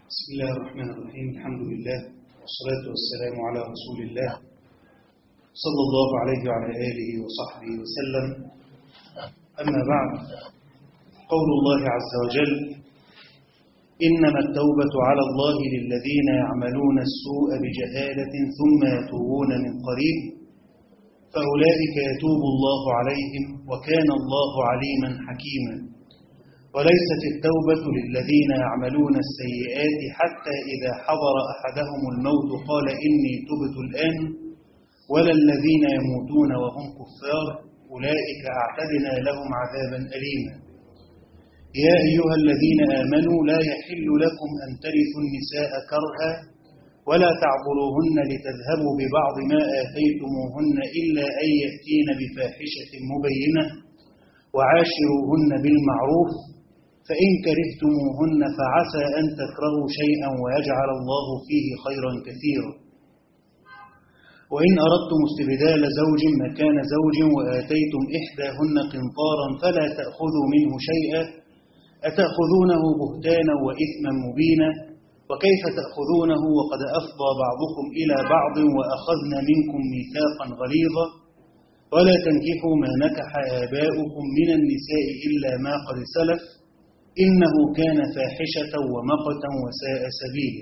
بسم الله الرحمن الرحيم الحمد لله والصلاة والسلام على رسول الله صلى الله عليه وعلى آله وصحبه وسلم أما بعد قول الله عز وجل إنما التوبة على الله للذين يعملون السوء بجهالة ثم يتوبون من قريب فأولئك يتوب الله عليهم وكان الله عليما حكيما وليست التوبة للذين يعملون السيئات حتى إذا حضر أحدهم الموت قال إني تبت الآن ولا الذين يموتون وهم كفار أولئك أعتدنا لهم عذابا أليما يا أيها الذين آمنوا لا يحل لكم أن ترثوا النساء كرها ولا تعبروهن لتذهبوا ببعض ما آتيتموهن إلا أن يأتين بفاحشة مبينة وعاشروهن بالمعروف فإن كرهتموهن فعسى أن تكرهوا شيئا ويجعل الله فيه خيرا كثيرا وإن أردتم استبدال زوج مكان زوج وآتيتم إحداهن قنطارا فلا تأخذوا منه شيئا أتأخذونه بهتانا وإثما مبينا وكيف تأخذونه وقد أفضى بعضكم إلى بعض وأخذنا منكم ميثاقا غليظا ولا تنكحوا ما نكح آباؤكم من النساء إلا ما قد سلف إنه كان فاحشة ومقتا وساء سبيلا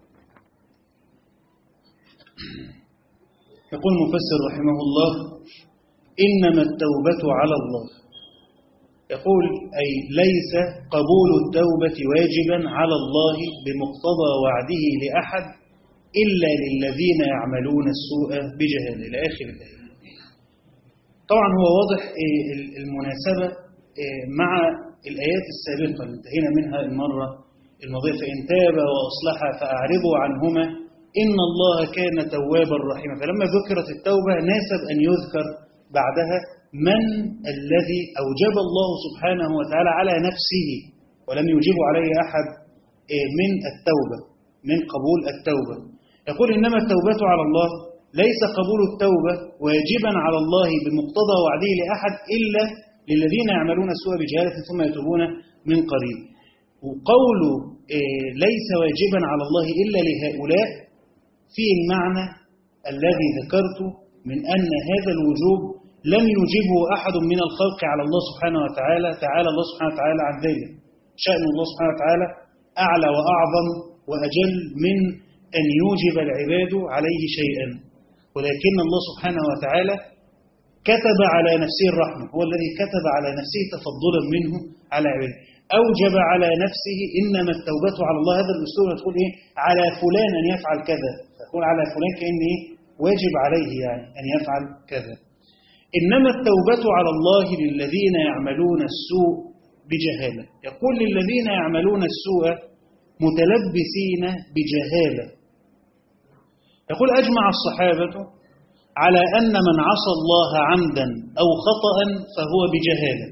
يقول المفسر رحمه الله إنما التوبة على الله يقول أي ليس قبول التوبة واجبا على الله بمقتضى وعده لأحد إلا للذين يعملون السوء بجهل إلى آخر الآية طبعا هو واضح المناسبة مع الآيات السابقة اللي انتهينا منها المرة الماضية فإن تاب وأصلح فأعرضوا عنهما إن الله كان توابا رحيما فلما ذكرت التوبة ناسب أن يذكر بعدها من الذي أوجب الله سبحانه وتعالى على نفسه ولم يجب عليه أحد من التوبة من قبول التوبة يقول إنما التوبة على الله ليس قبول التوبة واجبا على الله بمقتضى وعده لأحد إلا للذين يعملون السوء بجهالة ثم يتوبون من قريب وقول ليس واجبا على الله إلا لهؤلاء فيه المعنى الذي ذكرته من أن هذا الوجوب لم يجبه أحد من الخلق على الله سبحانه وتعالى تعالى الله سبحانه وتعالى عن ذلك شأن الله سبحانه وتعالى أعلى وأعظم وأجل من أن يوجب العباد عليه شيئا ولكن الله سبحانه وتعالى كتب على نفسه الرحمة هو الذي كتب على نفسه تفضلا منه على عباده أوجب على نفسه إنما التوبة على الله هذا الأسلوب تقول إيه على فلان أن يفعل كذا تقول على فلان كأن إيه واجب عليه يعني أن يفعل كذا إنما التوبة على الله للذين يعملون السوء بجهالة يقول للذين يعملون السوء متلبسين بجهالة يقول أجمع الصحابة على أن من عصى الله عمدا أو خطأ فهو بجهالة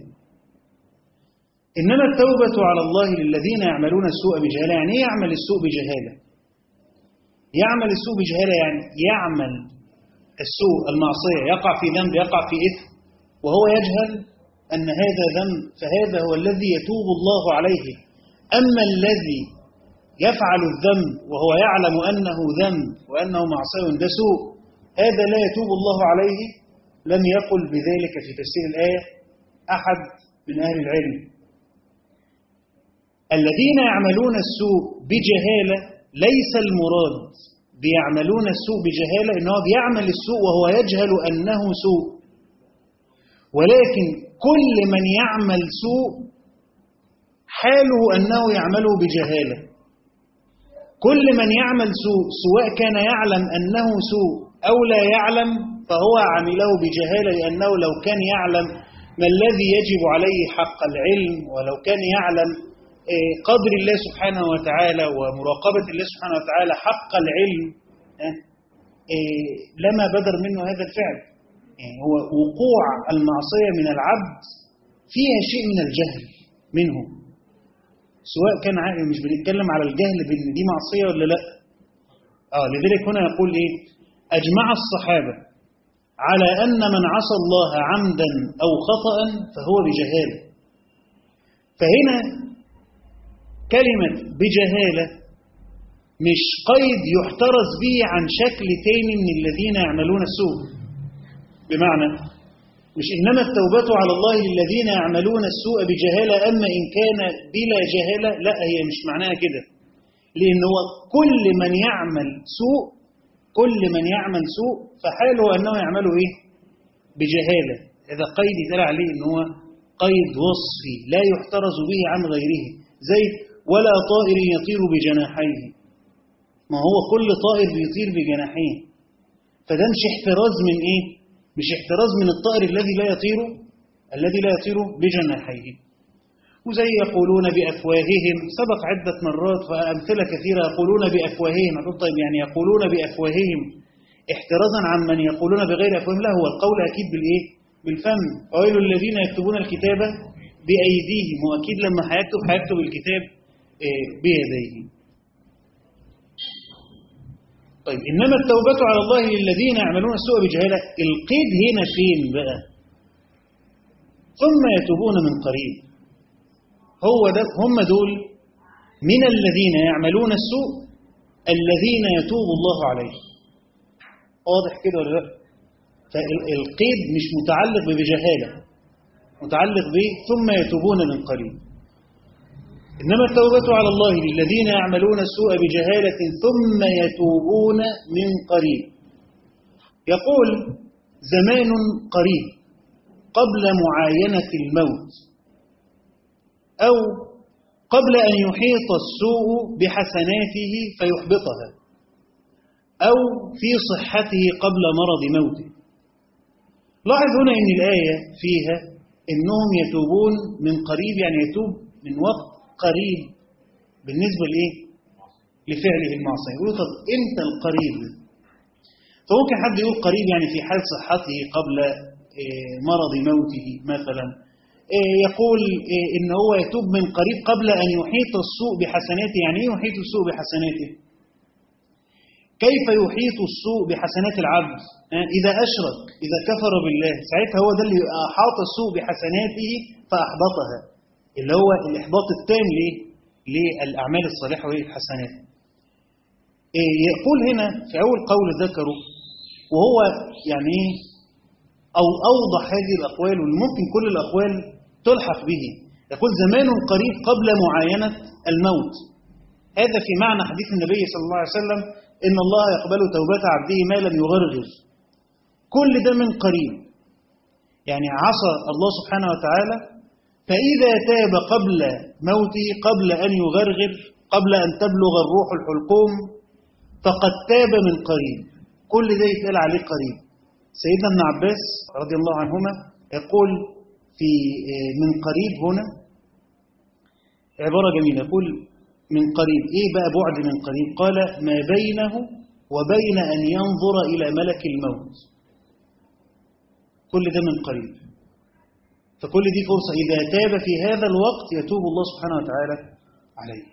إنما التوبة على الله للذين يعملون السوء بجهالة يعني إيه يعمل السوء بجهالة يعمل السوء بجهالة يعني يعمل السوء المعصية يقع في ذنب يقع في إثم وهو يجهل أن هذا ذنب فهذا هو الذي يتوب الله عليه أما الذي يفعل الذنب وهو يعلم أنه ذنب وأنه معصية ده سوء هذا لا يتوب الله عليه لم يقل بذلك في تفسير الآية أحد من أهل العلم الذين يعملون السوء بجهالة ليس المراد بيعملون السوء بجهالة إنه بيعمل السوء وهو يجهل أنه سوء ولكن كل من يعمل سوء حاله أنه يعمله بجهالة كل من يعمل سوء سواء كان يعلم أنه سوء أو لا يعلم فهو عمله بجهالة لأنه لو كان يعلم ما الذي يجب عليه حق العلم ولو كان يعلم قدر الله سبحانه وتعالى ومراقبة الله سبحانه وتعالى حق العلم لما بدر منه هذا الفعل يعني هو وقوع المعصية من العبد فيها شيء من الجهل منه سواء كان مش بنتكلم على الجهل بان دي معصية ولا لا اه لذلك هنا يقول ايه اجمع الصحابة على ان من عصى الله عمدا او خطأ فهو بجهالة فهنا كلمة بجهالة مش قيد يحترز به عن شكل تاني من الذين يعملون السوء بمعنى مش إنما التوبة على الله للذين يعملون السوء بجهالة أما إن كان بلا جهالة لا هي مش معناها كده لأن هو كل من يعمل سوء كل من يعمل سوء فحاله أنه يعمله إيه بجهالة هذا قيد يتقال عليه أنه هو قيد وصفي لا يحترز به عن غيره زي ولا طائر يطير بجناحيه ما هو كل طائر بيطير بجناحيه فده مش احتراز من ايه مش احتراز من الطائر الذي لا يطير الذي لا يطير بجناحيه وزي يقولون بأفواههم سبق عدة مرات فأمثلة كثيرة يقولون بأفواههم أقول طيب يعني يقولون بأفواههم احترازا عن من يقولون بغير أفواههم لا هو القول أكيد بالإيه بالفم ويل الذين يكتبون الكتاب بأيديهم وأكيد لما هيكتب هيكتب الكتاب بيديه طيب إنما التوبة على الله للذين يعملون السوء بجهالة القيد هنا فين بقى ثم يتوبون من قريب هو ده هم دول من الذين يعملون السوء الذين يتوب الله عليه واضح كده ولا لا فالقيد مش متعلق بجهالة متعلق به ثم يتوبون من قريب إنما التوبة على الله للذين يعملون السوء بجهالة ثم يتوبون من قريب يقول زمان قريب قبل معاينة الموت أو قبل أن يحيط السوء بحسناته فيحبطها أو في صحته قبل مرض موته لاحظ هنا أن الآية فيها أنهم يتوبون من قريب يعني يتوب من وقت قريب بالنسبة لإيه؟ لفعله المعصية يقول طب إمتى القريب فممكن حد يقول قريب يعني في حال صحته قبل مرض موته مثلا يقول إن هو يتوب من قريب قبل أن يحيط السوء بحسناته يعني إيه يحيط السوء بحسناته كيف يحيط السوء بحسنات العبد إذا أشرك إذا كفر بالله ساعتها هو ده اللي أحاط السوء بحسناته فأحبطها اللي هو الإحباط التام ليه؟ للأعمال الصالحة وهي الحسنات يقول هنا في أول قول ذكره وهو يعني أو أوضح هذه الأقوال وممكن كل الأقوال تلحق به يقول زمان قريب قبل معاينة الموت هذا في معنى حديث النبي صلى الله عليه وسلم إن الله يقبل توبة عبده ما لم يغرغر كل ده من قريب يعني عصى الله سبحانه وتعالى فإذا تاب قبل موته قبل أن يغرغر قبل أن تبلغ الروح الحلقوم فقد تاب من قريب كل ده يتقال عليه قريب سيدنا ابن عباس رضي الله عنهما يقول في من قريب هنا عبارة جميلة يقول من قريب إيه بقى بعد من قريب قال ما بينه وبين أن ينظر إلى ملك الموت كل ده من قريب فكل دي فرصة إذا تاب في هذا الوقت يتوب الله سبحانه وتعالى عليه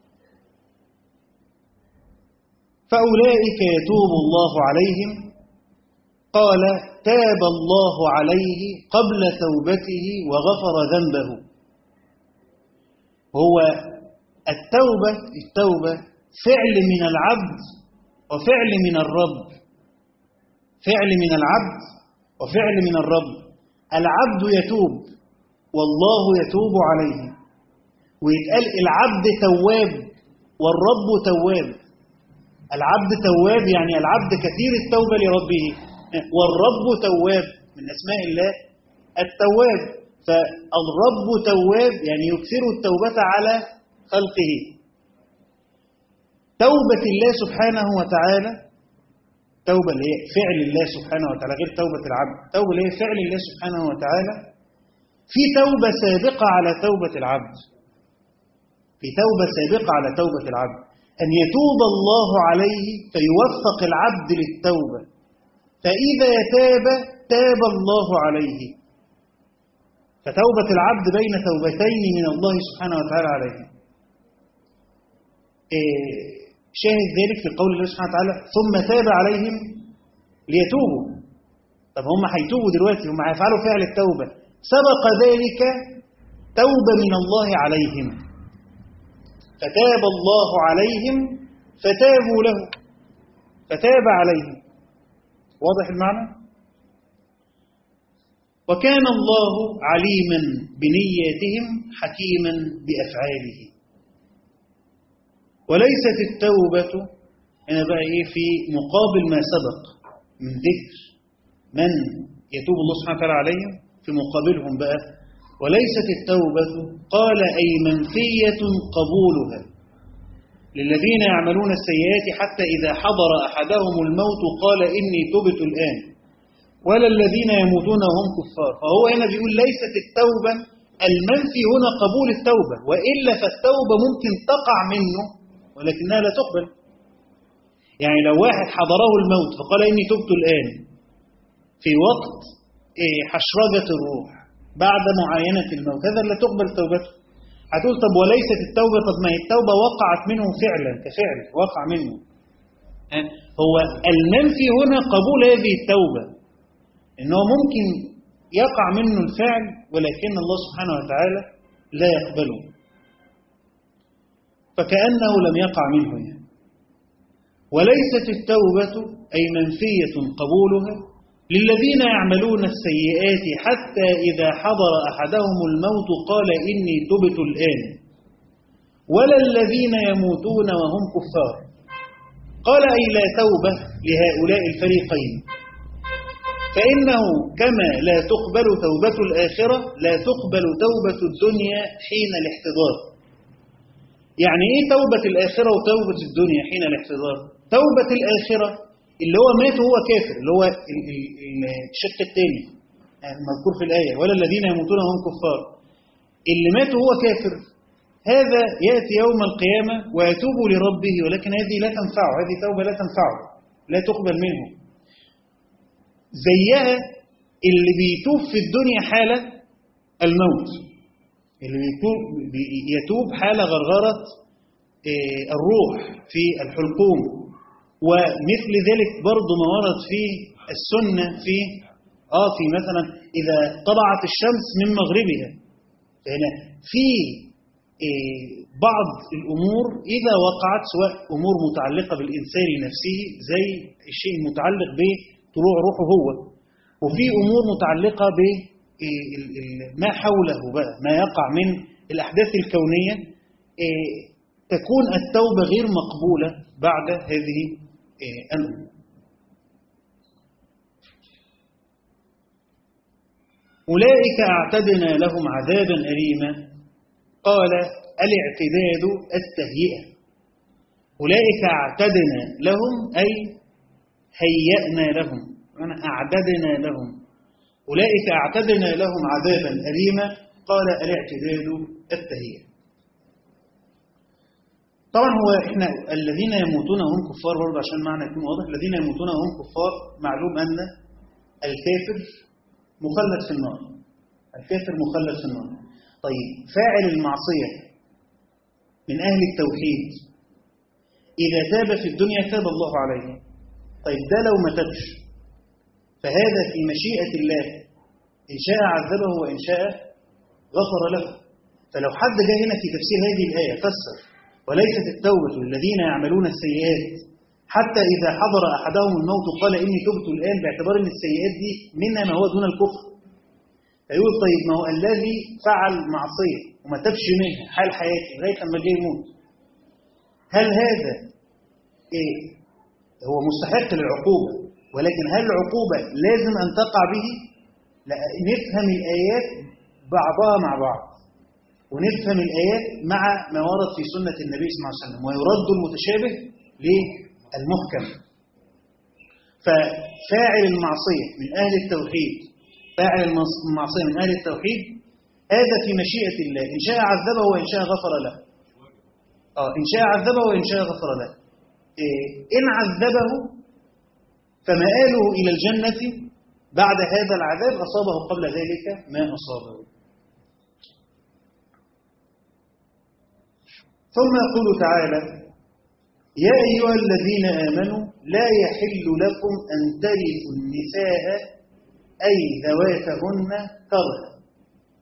فأولئك يتوب الله عليهم قال تاب الله عليه قبل توبته وغفر ذنبه هو التوبة التوبة فعل من العبد وفعل من الرب فعل من العبد وفعل من الرب العبد يتوب والله يتوب عليه ويتقال العبد تواب والرب تواب العبد تواب يعني العبد كثير التوبة لربه والرب تواب من أسماء الله التواب فالرب تواب يعني يكثر التوبة على خلقه توبة الله سبحانه وتعالى توبة اللي هي فعل الله سبحانه وتعالى غير توبة العبد توبة اللي هي فعل الله سبحانه وتعالى في توبة سابقة على توبة العبد في توبة سابقة على توبة العبد أن يتوب الله عليه فيوفق العبد للتوبة فإذا تاب تاب الله عليه فتوبة العبد بين توبتين من الله سبحانه وتعالى عليه شاهد ذلك في قول الله سبحانه وتعالى ثم تاب عليهم ليتوبوا طب هم هيتوبوا دلوقتي هم هيفعلوا فعل التوبة سبق ذلك توبة من الله عليهم فتاب الله عليهم فتابوا له فتاب عليهم واضح المعنى وكان الله عليما بنياتهم حكيما بأفعاله وليست التوبة هنا بقى إيه في مقابل ما سبق من ذكر من يتوب الله سبحانه وتعالى عليهم في مقابلهم بقى وليست التوبة قال أي منفية قبولها للذين يعملون السيئات حتى إذا حضر أحدهم الموت قال إني تبت الآن ولا الذين يموتون وهم كفار فهو هنا بيقول ليست التوبة المنفي هنا قبول التوبة وإلا فالتوبة ممكن تقع منه ولكنها لا تقبل يعني لو واحد حضره الموت فقال إني تبت الآن في وقت حشرجة الروح بعد معاينة الموت هذا لا تقبل توبته هتقول طب وليست التوبة طب ما هي التوبة وقعت منه فعلا كفعل وقع منه هو المنفي هنا قبول هذه التوبة إنه ممكن يقع منه الفعل ولكن الله سبحانه وتعالى لا يقبله فكأنه لم يقع منه يعني. وليست التوبة أي منفية قبولها للذين يعملون السيئات حتى إذا حضر أحدهم الموت قال إني تبت الآن ولا الذين يموتون وهم كفار قال أي لا توبة لهؤلاء الفريقين فإنه كما لا تقبل توبة الآخرة لا تقبل توبة الدنيا حين الاحتضار يعني إيه توبة الآخرة وتوبة الدنيا حين الاحتضار توبة الآخرة اللي هو مات وهو كافر اللي هو الشق الثاني المذكور في الآية ولا الذين يموتون وهم كفار اللي مات وهو كافر هذا يأتي يوم القيامة ويتوب لربه ولكن هذه لا تنفعه هذه توبة لا تنفعه لا تقبل منه زيها اللي بيتوب في الدنيا حالة الموت اللي بيتوب يتوب حال غرغرة الروح في الحلقوم ومثل ذلك برضو ما ورد في السنة في آه في مثلا إذا طلعت الشمس من مغربها هنا في بعض الأمور إذا وقعت سواء أمور متعلقة بالإنسان نفسه زي الشيء المتعلق بطلوع روحه هو وفي أمور متعلقة ب ما حوله بقى ما يقع من الأحداث الكونية تكون التوبة غير مقبولة بعد هذه الأمور أولئك أعتدنا لهم عذابا أليما قال الاعتداد التهيئة أولئك أعتدنا لهم أي هيأنا لهم أنا أعددنا لهم أولئك أعتدنا لهم عذابا أليما قال الاعتداد التهيئة طبعا هو احنا الذين يموتون وهم كفار برضه عشان معنى يكون واضح الذين يموتون وهم كفار معلوم أن الكافر مخلد في النار الكافر مخلد في النار طيب فاعل المعصية من أهل التوحيد إذا تاب في الدنيا تاب الله عليه طيب ده لو ما تبش فهذا في مشيئة الله إن شاء عذبه وإن شاء غفر له فلو حد جاء هنا في تفسير هذه الآية فسر وليست التوبة للذين يعملون السيئات حتى إذا حضر أحدهم الموت قال إني تبت الآن باعتبار أن السيئات دي منها ما هو دون الكفر فيقول طيب ما هو الذي فعل معصية وما تبش منها حال حياته لغاية لما جه يموت هل هذا إيه هو مستحق للعقوبة ولكن هل العقوبة لازم أن تقع به لا نفهم الآيات بعضها مع بعض ونفهم الآيات مع ما ورد في سنة النبي صلى الله عليه وسلم ويرد المتشابه للمحكم ففاعل المعصية من أهل التوحيد فاعل المعصية من أهل التوحيد هذا في مشيئة الله إن شاء عذبه وإن شاء غفر له آه إن شاء عذبه وإن شاء غفر له إيه إن عذبه فمآله إلى الجنة بعد هذا العذاب أصابه قبل ذلك ما أصابه ثم يقول تعالى يا أيها الذين آمنوا لا يحل لكم أن ترثوا النساء أي ذواتهن كرها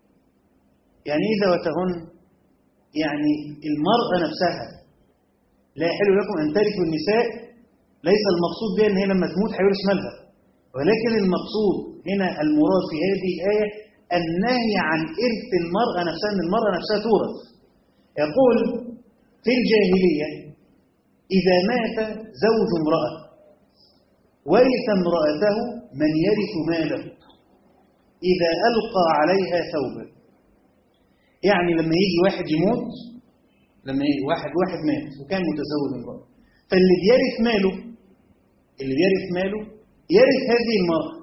يعني إيه ذواتهن؟ يعني المرأة نفسها لا يحل لكم أن ترثوا النساء ليس المقصود بها أن هي لما تموت هيورث مالها ولكن المقصود هنا المراد في هذه الآية النهي عن إرث المرأة نفسها أن المرأة نفسها تورث يقول في الجاهلية إذا مات زوج امرأة ورث امرأته من يرث ماله إذا ألقى عليها ثوبا يعني لما يجي واحد يموت لما يجي واحد واحد مات وكان متزوج امرأة فاللي بيرث ماله اللي بيرث ماله يرث هذه المرأة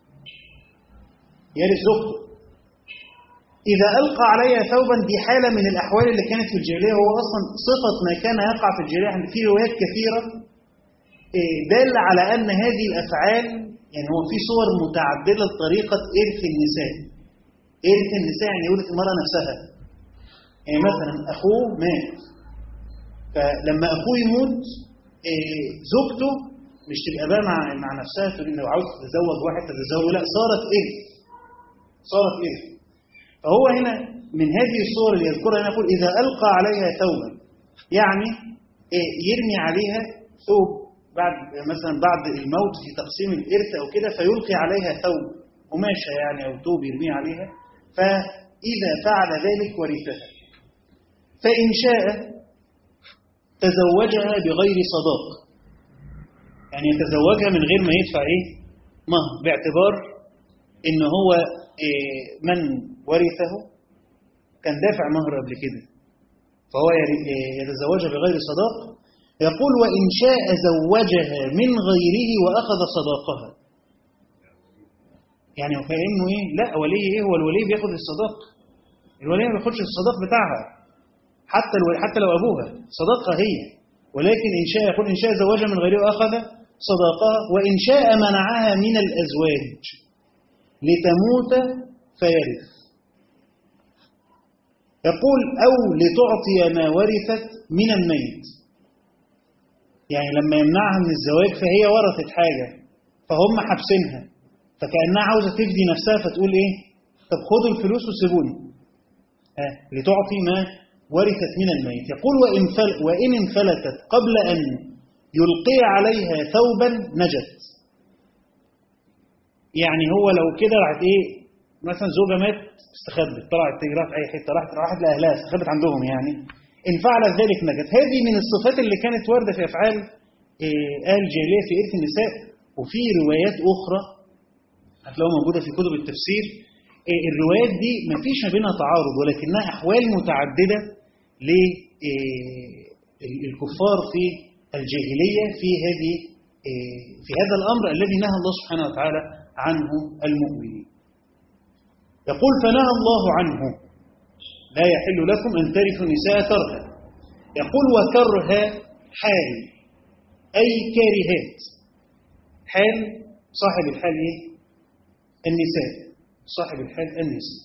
يرث زوجته إذا ألقى عليها ثوبا دي حالة من الأحوال اللي كانت في الجاهلية هو أصلا صفة ما كان يقع في الجاهلية عند في روايات كثيرة دال على أن هذه الأفعال يعني هو في صور متعددة لطريقة إرث النساء إرث النساء يعني يورث المرأة نفسها يعني مثلا أخوه مات فلما أخوه يموت زوجته مش تبقى بقى مع مع نفسها تقول لو عاوز تتزوج واحد تتزوج لا صارت إرث صارت إرث فهو هنا من هذه الصور اللي يذكرها هنا يقول إذا ألقى عليها ثوبا يعني يرمي عليها ثوب بعد مثلا بعد الموت في تقسيم الإرث أو كده فيلقي عليها ثوب قماشة يعني أو ثوب يرميه عليها فإذا فعل ذلك ورثها فإن شاء تزوجها بغير صداق يعني يتزوجها من غير ما يدفع إيه مهر باعتبار إن هو إيه من ورثه كان دافع مهر قبل كده فهو يتزوجها بغير صداق يقول وإن شاء زوجها من غيره وأخذ صداقها يعني كأنه إيه لا ولي إيه هو الولي بياخد الصداق الولي ما بياخدش الصداق بتاعها حتى الولي حتى لو أبوها صداقها هي ولكن إن شاء يقول إن شاء زوجها من غيره وأخذ صداقها وإن شاء منعها من الأزواج لتموت فيرث يقول أو لتعطي ما ورثت من الميت يعني لما يمنعها من الزواج فهي ورثت حاجة فهم حابسينها فكأنها عاوزة تفدي نفسها فتقول إيه طب خدوا الفلوس وسيبوني آه لتعطي ما ورثت من الميت يقول وإن, فل وإن انفلتت قبل أن يلقي عليها ثوبا نجت يعني هو لو كده راحت إيه مثلا زوجة مات استخبت طلعت تجرات أي حتة راحت راحت لأهلها استخبت عندهم يعني إن فعلت ذلك نجت هذه من الصفات اللي كانت واردة في أفعال أهل الجاهلية في إرث النساء وفي روايات أخرى هتلاقوها موجودة في كتب التفسير الروايات دي ما فيش ما بينها تعارض ولكنها أحوال متعددة للكفار في الجاهلية في هذه في هذا الأمر الذي نهى الله سبحانه وتعالى عنه المؤمنين يقول فنهى الله عنه لا يحل لكم أن ترثوا النساء كرها يقول وكرها حال أي كارهات حال صاحب الحال إيه؟ النساء صاحب الحال النساء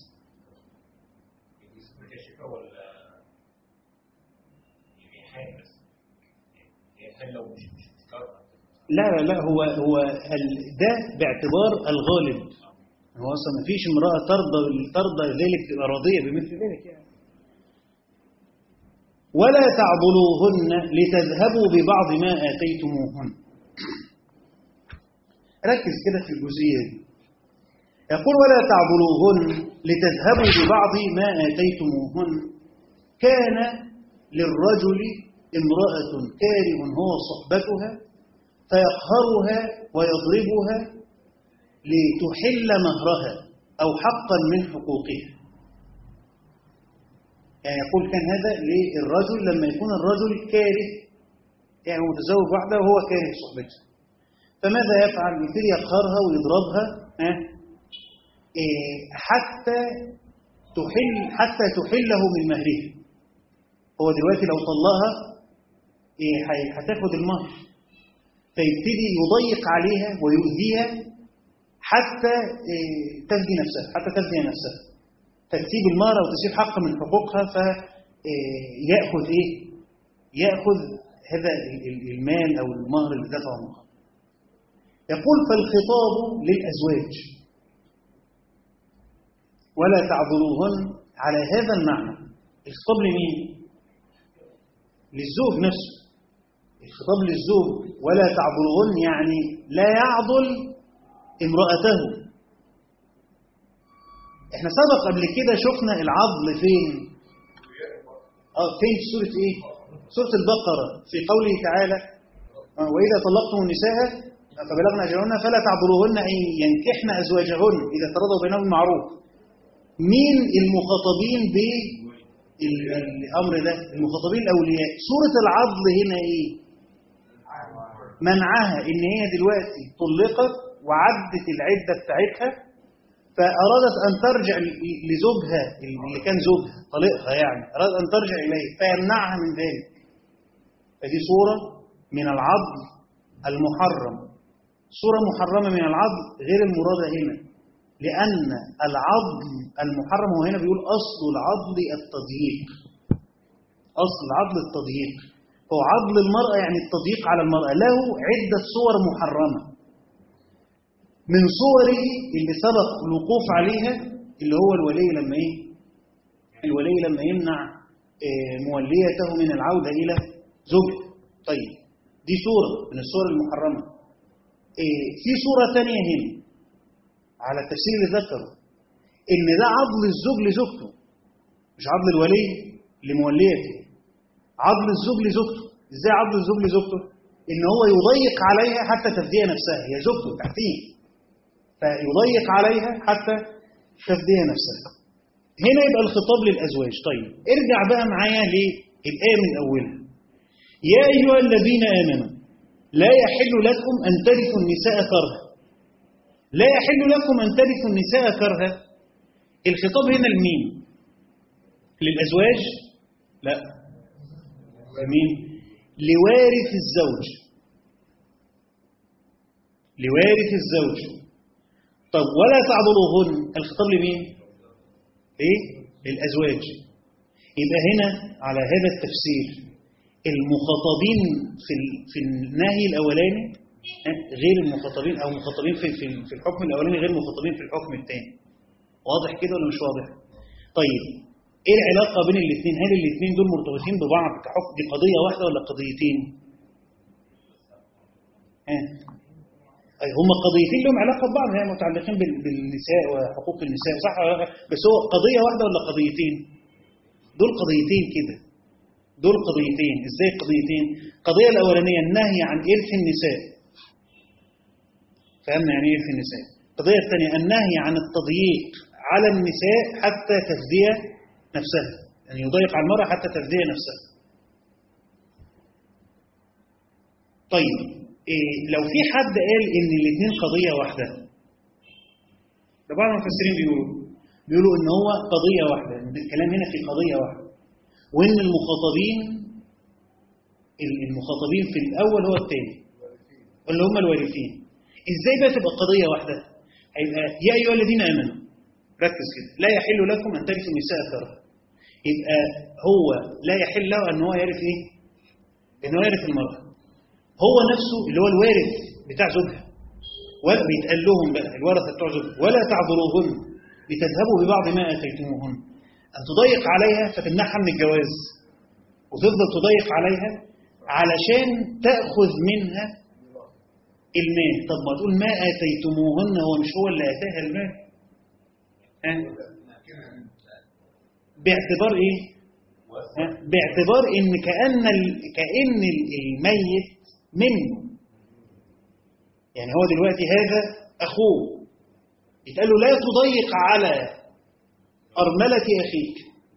لا لا لا هو هو ده باعتبار الغالب هو اصلا ما فيش امراه ترضى ترضى ذلك تبقى راضيه بمثل ذلك يعني ولا تعضلوهن لتذهبوا ببعض ما اتيتموهن ركز كده في الجزئيه دي يقول ولا تعضلوهن لتذهبوا ببعض ما اتيتموهن كان للرجل امراه كاره هو صحبتها فيقهرها ويضربها لتحل مهرها أو حقا من حقوقها يعني يقول كان هذا للرجل لما يكون الرجل كاره يعني متزوج واحدة وهو كاره صحبتها فماذا يفعل؟ يبتدي يقهرها ويضربها حتى تحل حتى تحله من مهرها هو دلوقتي لو طلقها هتاخد المهر فيبتدي يضيق عليها ويؤذيها حتى تفدي نفسها حتى تفدي نفسها فتسيب المهر أو تسيب حق من حقوقها فيأخذ إيه؟ يأخذ هذا المال أو المهر اللي دفعه المهر يقول فالخطاب للأزواج ولا تعذروهن على هذا المعنى الخطاب لمين؟ للزوج نفسه خطاب للزوج ولا تعضلهن يعني لا يعضل امرأته احنا سبق قبل كده شفنا العضل فين اه فين في سورة ايه سورة البقرة في قوله تعالى آه وإذا طلقتم النساء فبلغن أجلهن فلا تعضلوهن أن ينكحن أزواجهن إذا ترضوا بينهم بالمعروف مين المخاطبين بالأمر ده المخاطبين الأولياء سورة العضل هنا إيه منعها إن هي دلوقتي طلقت وعدت العدة بتاعتها فأرادت أن ترجع لزوجها اللي كان زوجها طلقها يعني أرادت أن ترجع إليه فيمنعها من ذلك فدي صورة من العضل المحرم صورة محرمة من العضل غير المرادة هنا لأن العضل المحرم وهنا بيقول أصل العضل التضييق أصل العضل التضييق هو عضل المرأة يعني التضييق على المرأة له عدة صور محرمة من صوره اللي سبق الوقوف عليها اللي هو الولي لما ايه الولي لما يمنع موليته من العودة إلى زوجها طيب دي صورة من الصور المحرمة في صورة تانية هنا على التفسير اللي ذكره إن ده عضل الزوج لزوجته مش عضل الولي لموليته عضل الزوج لزوجته ازاي عضل الزوج لزوجته ان هو يضيق عليها حتى تفديها نفسها هي زوجته تحتيه فيضيق عليها حتى تفديها نفسها هنا يبقى الخطاب للأزواج طيب ارجع بقى معايا للآية من أولها يا أيها الذين آمنوا لا يحل لكم أن ترثوا النساء كرها لا يحل لكم أن ترثوا النساء كرها الخطاب هنا لمين للأزواج لا لمين لوارث الزوج لوارث الزوج طب ولا تعضلوهن الخطاب لمين ايه للازواج يبقى هنا على هذا التفسير المخاطبين في في النهي الاولاني غير المخاطبين او مخاطبين في في في الحكم الاولاني غير مخاطبين في الحكم الثاني واضح كده ولا مش واضح طيب ايه العلاقه بين الاثنين هل الاثنين دول مرتبطين ببعض كحكم دي قضيه واحده ولا قضيتين ها هم قضيتين لهم علاقه ببعض يعني متعلقين بالنساء وحقوق النساء صح ولا لا بس هو قضيه واحده ولا قضيتين دول قضيتين كده دول قضيتين ازاي قضيتين القضيه الاولانيه النهي عن ارث النساء فهمنا يعني ايه ارث النساء القضيه الثانيه النهي عن التضييق على النساء حتى تفديه نفسها يعني يضيق على المراه حتى تفديه نفسها طيب إيه لو في حد قال ان الاثنين قضية واحدة ده بعض المفسرين بيقولوا بيقولوا ان هو قضية واحدة الكلام هنا في قضية واحدة وان المخاطبين المخاطبين في الاول هو الثاني اللي هم الوارثين ازاي بقى تبقى قضية واحدة هيبقى يا ايها الذين امنوا ركز كده لا يحل لكم ان ترثوا النساء كرها يبقى هو لا يحل له ان هو يرث ايه ان هو يرث المرأة هو نفسه اللي هو الوارث بتاع زوجها وبيتقال لهم بقى الورثه بتوع زوجها ولا تعذروهن لتذهبوا ببعض ما اتيتموهن ان تضيق عليها فتمنعها من الجواز وتفضل تضيق عليها علشان تاخذ منها المال طب ما تقول ما اتيتموهن هو مش هو اللي اتاها المال ها باعتبار ايه ها؟ باعتبار ان كان كان الميت منه يعني هو دلوقتي هذا أخوه يتقال له لا تضيق على أرملة أخيك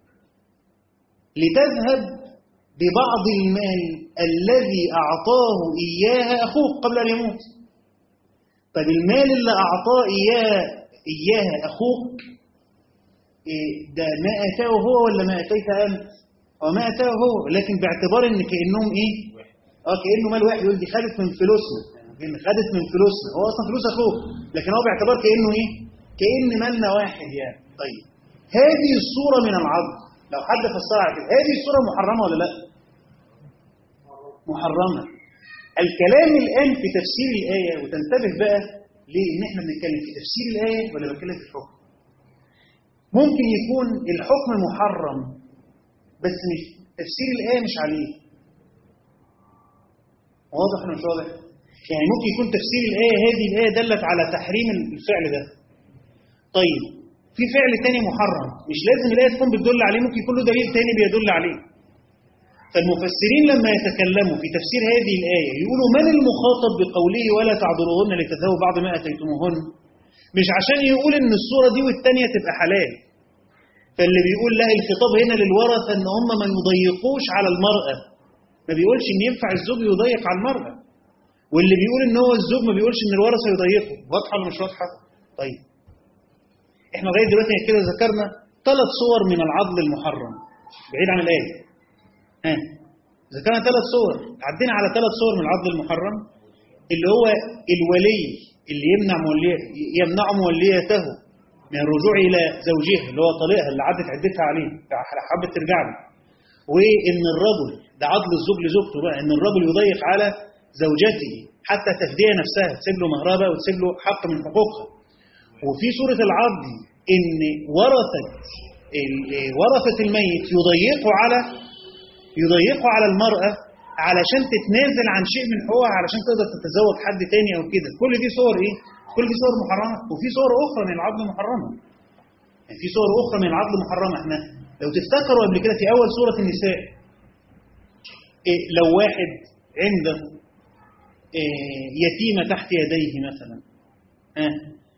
لتذهب ببعض المال الذي أعطاه إياها أخوك قبل أن يموت طب المال اللي أعطاه إياه إياها أخوك ده ما أتاه هو ولا ما أتيت أنت هو ما أتاه هو لكن باعتبار إن كأنهم إيه اه كانه مال واحد يقول دي خدت من فلوسنا خدت من فلوسنا هو اصلا فلوس اخوه لكن هو باعتبار كانه ايه كان مالنا واحد يعني طيب هذه الصوره من العضل لو حد فسرها كده هذه الصوره محرمه ولا لا محرمه الكلام الان في تفسير الايه وتنتبه بقى ليه ان احنا بنتكلم في تفسير الايه ولا بنتكلم في الحكم ممكن يكون الحكم محرم بس مش تفسير الايه مش عليه واضح ولا مش واضح يعني ممكن يكون تفسير الآية هذه الآية دلت على تحريم الفعل ده طيب في فعل تاني محرم مش لازم الآية تكون بتدل عليه ممكن يكون له دليل تاني بيدل عليه فالمفسرين لما يتكلموا في تفسير هذه الآية يقولوا من المخاطب بقوله ولا تعذروهن لتذهبوا بعض ما أتيتموهن مش عشان يقول ان الصورة دي والتانية تبقى حلال فاللي بيقول لا الخطاب هنا للورثة ان هم ما يضيقوش على المرأة ما بيقولش ان ينفع الزوج يضيق على المرأة واللي بيقول ان هو الزوج ما بيقولش ان الورثة يضيقوا واضحة ولا مش واضحة طيب احنا لغايه دلوقتي كده ذكرنا ثلاث صور من العضل المحرم بعيد عن الآية ها ذكرنا ثلاث صور عدينا على ثلاث صور من العضل المحرم اللي هو الولي اللي يمنع موليه يمنع موليته من الرجوع الى زوجها اللي هو طليقها اللي عدت عدتها عليه حبت ترجع له وان الرجل ده عضل الزوج لزوجته بقى ان الرجل يضيق على زوجته حتى تفديها نفسها تسيب له مهرها بقى وتسيب له حق من حقوقها وفي سوره العضل ان ورثه ورثه الميت يضيقوا على يضيقوا على المراه علشان تتنازل عن شيء من حقوقها علشان تقدر تتزوج حد تاني او كده كل دي صور ايه كل دي صور محرمه وفي صور اخرى من العضل محرمه يعني في صور اخرى من العضل محرمه احنا لو تفتكروا قبل كده في اول سوره النساء إيه لو واحد عنده إيه يتيمه تحت يديه مثلا اه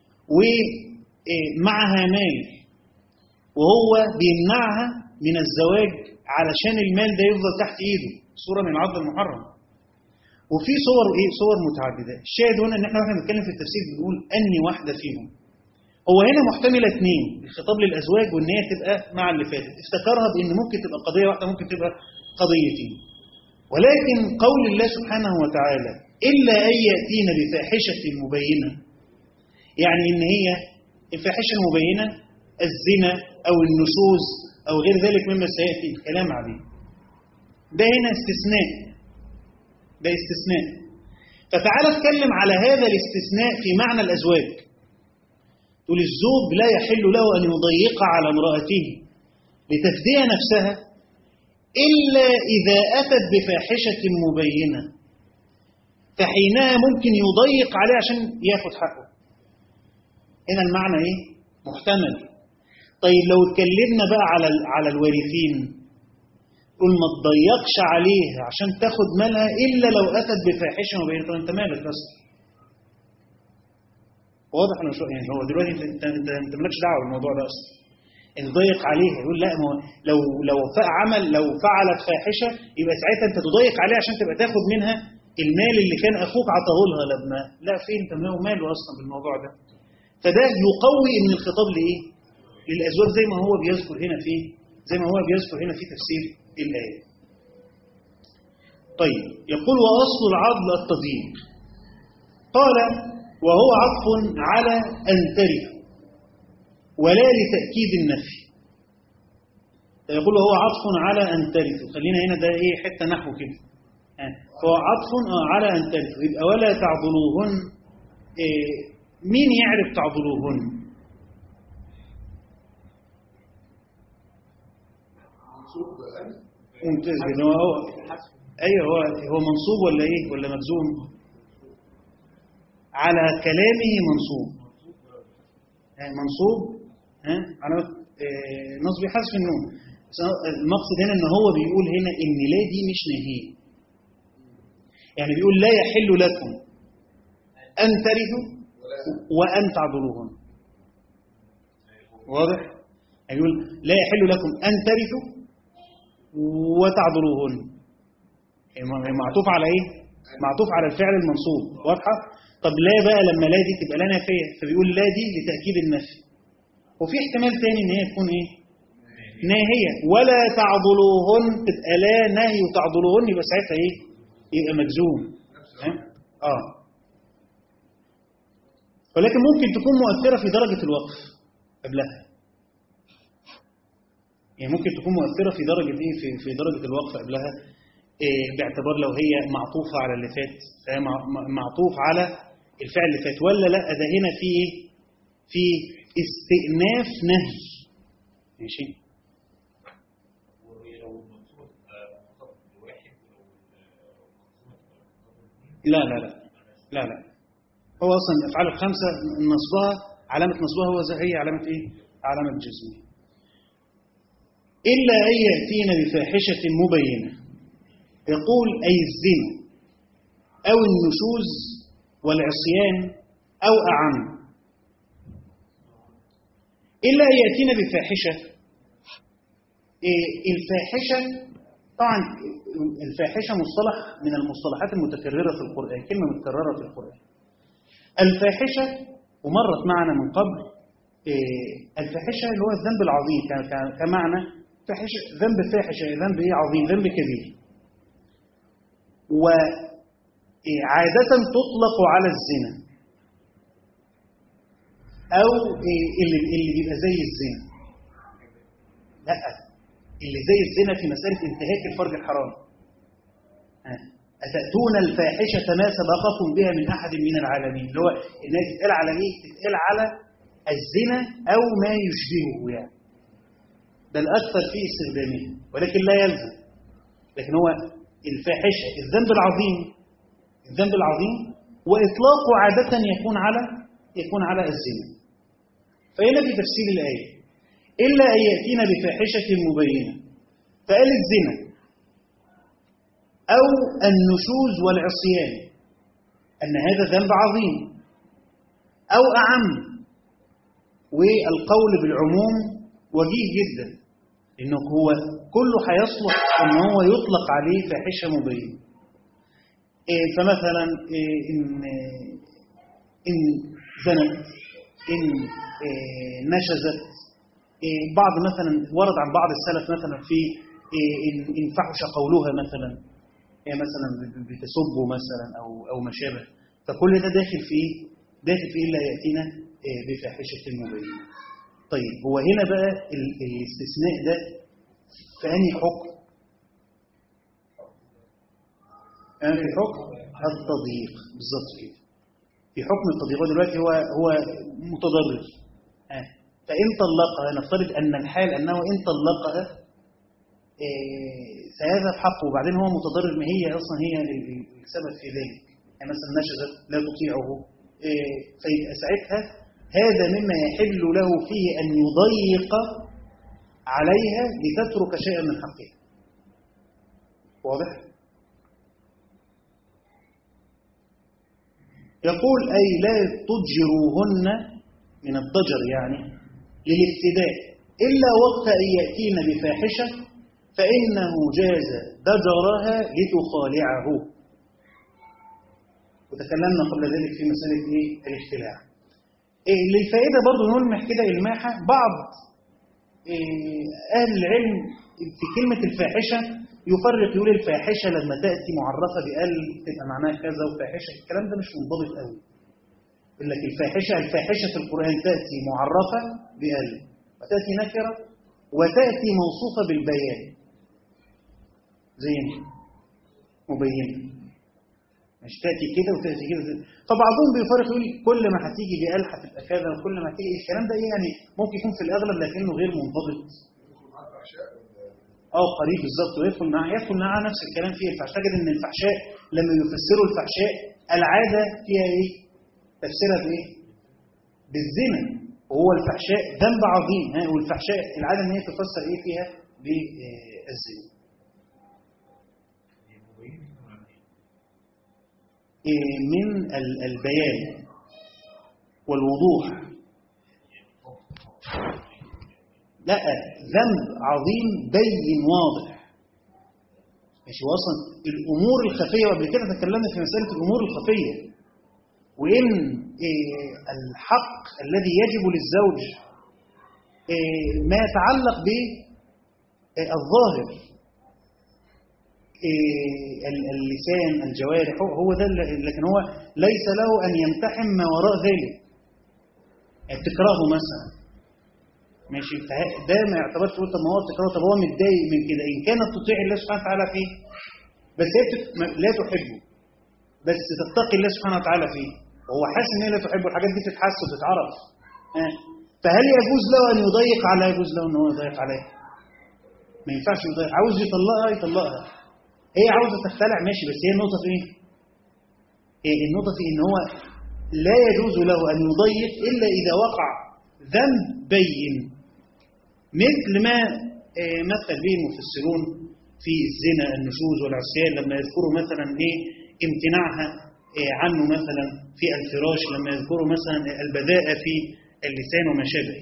ومعها مال وهو بيمنعها من الزواج علشان المال ده يفضل تحت ايده صورة من العضل المحرم وفي صور ايه صور متعددة الشاهد هنا ان احنا واحنا بنتكلم في التفسير بنقول اني واحدة فيهم هو هنا محتملة اثنين الخطاب للازواج وان هي تبقى مع اللي فاتت افتكرها بان ممكن تبقى قضية واحدة ممكن تبقى قضيتين ولكن قول الله سبحانه وتعالى إلا أن يأتين بفاحشة مبينة يعني إن هي الفاحشة المبينة الزنا أو النشوز أو غير ذلك مما سيأتي الكلام عليه ده هنا استثناء ده استثناء فتعال اتكلم على هذا الاستثناء في معنى الأزواج تقول الزوج لا يحل له أن يضيق على امرأته لتفدية نفسها إلا إذا أتت بفاحشة مبينة فحينها ممكن يضيق عليه عشان ياخد حقه هنا المعنى إيه؟ محتمل طيب لو اتكلمنا بقى على على الوارثين قل ما تضيقش عليها عشان تاخد مالها الا لو اتت بفاحشه مبينه طب انت مالك اصلا واضح انا مش يعني هو دلوقتي انت انت انت مالكش دعوه بالموضوع ده اصلا ان ضيق عليها يقول لا ما لو لو عمل لو فعلت فاحشه يبقى ساعتها انت تضيق عليها عشان تبقى تاخد منها المال اللي كان اخوك عطاه لها لما لا فين انت ماله اصلا بالموضوع ده فده يقوي ان الخطاب لايه؟ للازواج زي ما هو بيذكر هنا في زي ما هو بيذكر هنا في تفسير الآية طيب يقول وأصل العضل التضييق قال وهو عطف على أن ترث ولا لتأكيد النفي يقول وهو عطف على أن ترث خلينا هنا ده إيه حتة نحو كده فهو عطف على أن ترث يبقى ولا تعضلوهن إيه مين يعرف تعضلوهن ممتاز جدا هو هو ايوه هو هو منصوب ولا ايه ولا مجزوم على كلامه منصوب منصوب ها على نصب حذف النون المقصد هنا ان هو بيقول هنا ان لا دي مش نهيه يعني بيقول لا يحل لكم ان ترثوا وان تعذروهن واضح يعني يقول لا يحل لكم ان ترثوا وتعذروهن معطوف على ايه معطوف على الفعل المنصوب واضحه طب لا بقى لما لا دي تبقى لا نافيه فبيقول لا دي لتاكيد النفي وفي احتمال تاني ان هي تكون ايه ناهيه ولا تعضلوهن تبقى لا نهي وتعضلوهن يبقى ساعتها ايه يبقى مجزوم اه ولكن ممكن تكون مؤثره في درجه الوقف قبلها يعني ممكن تكون مؤثرة في درجة إيه في, في درجة الوقف قبلها إيه باعتبار لو هي معطوفة على اللي فات فهي معطوف على الفعل اللي فات ولا لا ده هنا في إيه في استئناف نهي ماشي لا لا لا لا لا هو أصلا الأفعال الخمسة نصبها علامة نصبها هو زي هي علامة إيه؟ علامة جزمية إلا أن يأتين بفاحشة مبينة يقول أي الزنا أو النشوز والعصيان أو أعم إلا أن يأتين بفاحشة إيه الفاحشة طبعا الفاحشة مصطلح من المصطلحات المتكررة في القرآن كلمة متكررة في القرآن الفاحشة ومرت معنا من قبل إيه الفاحشة اللي هو الذنب العظيم كمعنى فاحشة ذنب فاحشة ذنب إيه عظيم ذنب كبير وعادة تطلق على الزنا أو اللي, اللي بيبقى زي الزنا لا اللي زي الزنا في مسألة انتهاك الفرج الحرام أتأتون الفاحشة ما سبقكم بها من أحد من العالمين اللي هو إنها تتقال على إيه؟ تتقال على الزنا أو ما يشبهه يعني بل أكثر في استخدامه ولكن لا يلزم لكن هو الفاحشة الذنب العظيم الذنب العظيم وإطلاقه عادة يكون على يكون على الزنا فهنا في تفسير الآية إلا أن يأتينا بفاحشة مبينة فقال الزنا أو النشوز والعصيان أن هذا ذنب عظيم أو أعم والقول بالعموم وجيه جدا إنه هو كله هيصلح إن هو يطلق عليه فاحشة مبينة إيه فمثلا إيه إن إن زنت إن إيه نشزت بعض مثلا ورد عن بعض السلف مثلا في إن فحش قولها مثلا هي مثلا بتسبه مثلا أو أو ما شابه فكل ده داخل في داخل في إلا يأتينا بفاحشة مبينة طيب هو هنا بقى الاستثناء ده في أنهي حكم؟ أنا في حكم التضييق بالظبط كده في حكم التضييق دلوقتي هو هو متضرر آه. فإن طلقها نفترض أن الحال أنه إن طلقها إيه سيذهب حقه وبعدين هو متضرر ما هي أصلا هي السبب في ذلك يعني مثلا نشزت لا تطيعه إيه فيبقى ساعتها هذا مما يحل له فيه أن يضيق عليها لتترك شيئا من حقها واضح؟ يقول أي لا تضجروهن من الضجر يعني للابتداء إلا وقت أن يأتين بفاحشة فإنه جاز ضجرها لتخالعه وتكلمنا قبل ذلك في مسألة إيه؟ الاختلاع إيه للفائدة برضو نلمح كده إلماحة بعض إيه أهل العلم في كلمة الفاحشة يفرق يقول الفاحشة لما تأتي معرفة بأل تبقى معناها كذا وفاحشة الكلام ده مش منضبط قوي يقول لك الفاحشة الفاحشة في القرآن تأتي معرفة بأل وتأتي نكرة وتأتي موصوفة بالبيان زي مبينة مش تأتي كده وتأتي كده فبعضهم بيفرق يقول كل ما هتيجي بأل هتبقى كذا وكل ما هتيجي الكلام ده إيه يعني ممكن يكون في الأغلب لكنه غير منضبط اه قريب بالظبط ويدخل معاه يدخل معاه نفس الكلام فيه الفحشاء كده ان الفحشاء لما يفسروا الفحشاء العاده فيها ايه؟ تفسيرها بايه؟ بالزنا وهو الفحشاء ذنب عظيم ها والفحشاء العاده ان هي تفسر ايه فيها؟ بالزنا. إيه من البيان والوضوح لا ذنب عظيم بين واضح ماشي وصل الامور الخفيه وقبل كده تكلمنا في مساله الامور الخفيه وان إيه الحق الذي يجب للزوج إيه ما يتعلق بالظاهر إيه اللسان الجوارح هو ده لكن هو ليس له ان يمتحن ما وراء ذلك يعني تكرهه مثلا ماشي ده ما يعتبرش تقول طب ما هو بتكرهه طب هو متضايق من كده ان كانت تطيع الله سبحانه وتعالى فيه بس هي لا تحبه بس تتقي الله سبحانه وتعالى فيه وهو حاسس ان هي لا تحبه الحاجات دي تتحس وتتعرف ها فهل يجوز له ان يضيق عليها يجوز له ان هو يضيق عليها ما ينفعش يضيق عاوز يطلقها يطلقها هي عاوزه تختلع ماشي بس هي النقطه في ايه إيه النقطة في إن هو لا يجوز له أن يضيق إلا إذا وقع ذنب بين مثل ما إيه مثل به المفسرون في الزنا النشوز والعصيان لما يذكروا مثلا إيه امتناعها إيه عنه مثلا في الفراش لما يذكروا مثلا البذاءة في اللسان وما شابه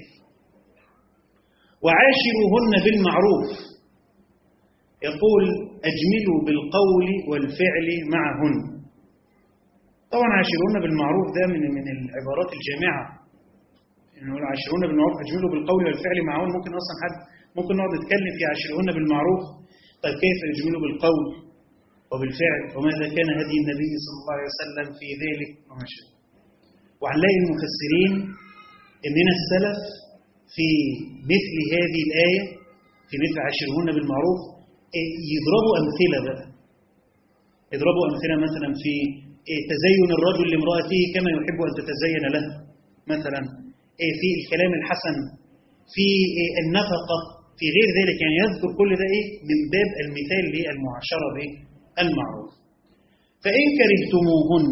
وعاشروهن بالمعروف يقول أجملوا بالقول والفعل معهن طبعا عاشروهن بالمعروف ده من من العبارات الجامعة إنه عاشروهن بالمعروف أجملوا بالقول والفعل معهن ممكن أصلا حد ممكن نقعد نتكلم في عاشروهن بالمعروف طيب كيف يجملوا بالقول وبالفعل وماذا كان هدي النبي صلى الله عليه وسلم في ذلك وما شابه وهنلاقي المفسرين من السلف في مثل هذه الآية في مثل عاشرهن بالمعروف يضربوا أمثلة بقى يضربوا أمثلة مثلا في تزين الرجل لامرأته كما يحب أن تتزين له مثلا في الكلام الحسن في النفقة في غير ذلك يعني يذكر كل ده إيه من باب المثال للمعاشرة بالمعروف فإن كرهتموهن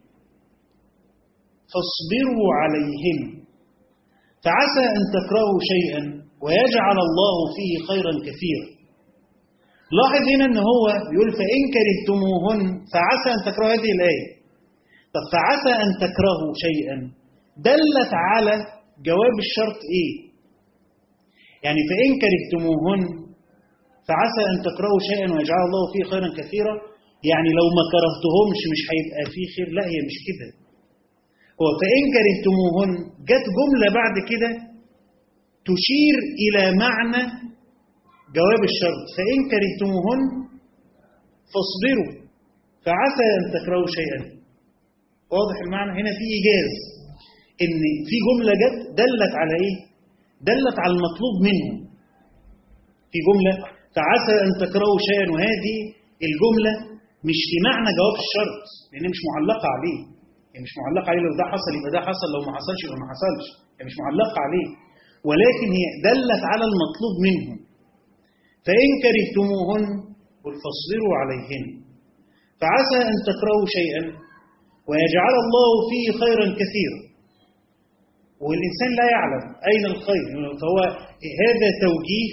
فاصبروا عليهن فعسى أن تكرهوا شيئا ويجعل الله فيه خيرا كثيرا لاحظ هنا أن هو يقول فإن كرهتموهن فعسى أن تكرهوا هذه الآية طب فعسى أن تكرهوا شيئا دلت على جواب الشرط إيه يعني فإن كرهتموهن فعسى أن تكرهوا شيئا ويجعل الله فيه خيرا كثيرا يعني لو ما كرهتهمش مش هيبقى فيه خير لا هي مش كده هو فإن كرهتموهن جت جملة بعد كده تشير إلى معنى جواب الشرط فإن كرهتموهن فاصبروا فعسى أن تكرهوا شيئا واضح المعنى هنا في إيجاز إن في جملة جت دلت على إيه دلت على المطلوب منه في جملة فعسى أن تكرهوا شيئا وهذه الجملة مش في معنى جواب الشرط لأن مش معلقة عليه يعني مش معلقة عليه لو ده حصل يبقى ده حصل لو ما حصلش يبقى ما حصلش يعني مش معلقة عليه ولكن هي دلت على المطلوب منهم فإن كرهتموهن قل فاصبروا عليهن فعسى أن تكرهوا شيئا ويجعل الله فيه خيرا كثيرا والإنسان لا يعلم أين الخير فهو هذا توجيه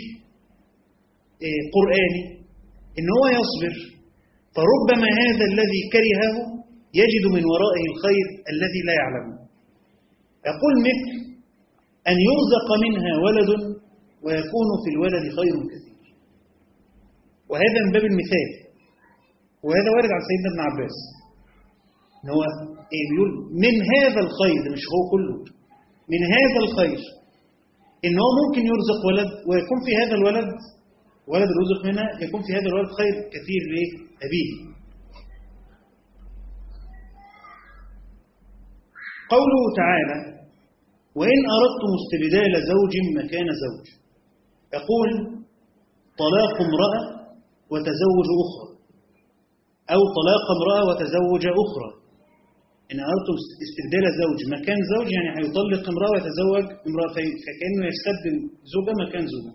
قرآني إن هو يصبر فربما هذا الذي كرهه يجد من ورائه الخير الذي لا يعلمه يقول مثل أن يرزق منها ولد ويكون في الولد خير كثير وهذا من باب المثال وهذا وارد عن سيدنا ابن عباس ان هو إيه بيقول من هذا الخير مش هو كله من هذا الخير ان هو ممكن يرزق ولد ويكون في هذا الولد ولد رزق منها يكون في هذا الولد خير كثير لأبيه قوله تعالى وإن أردتم استبدال زوج مكان زوج يقول طلاق امرأة وتزوج أخرى أو طلاق امرأة وتزوج أخرى إن أردتم استبدال زوج مكان زوج يعني هيطلق امرأة ويتزوج امرأة فكأنه يستبدل زوجة مكان زوجة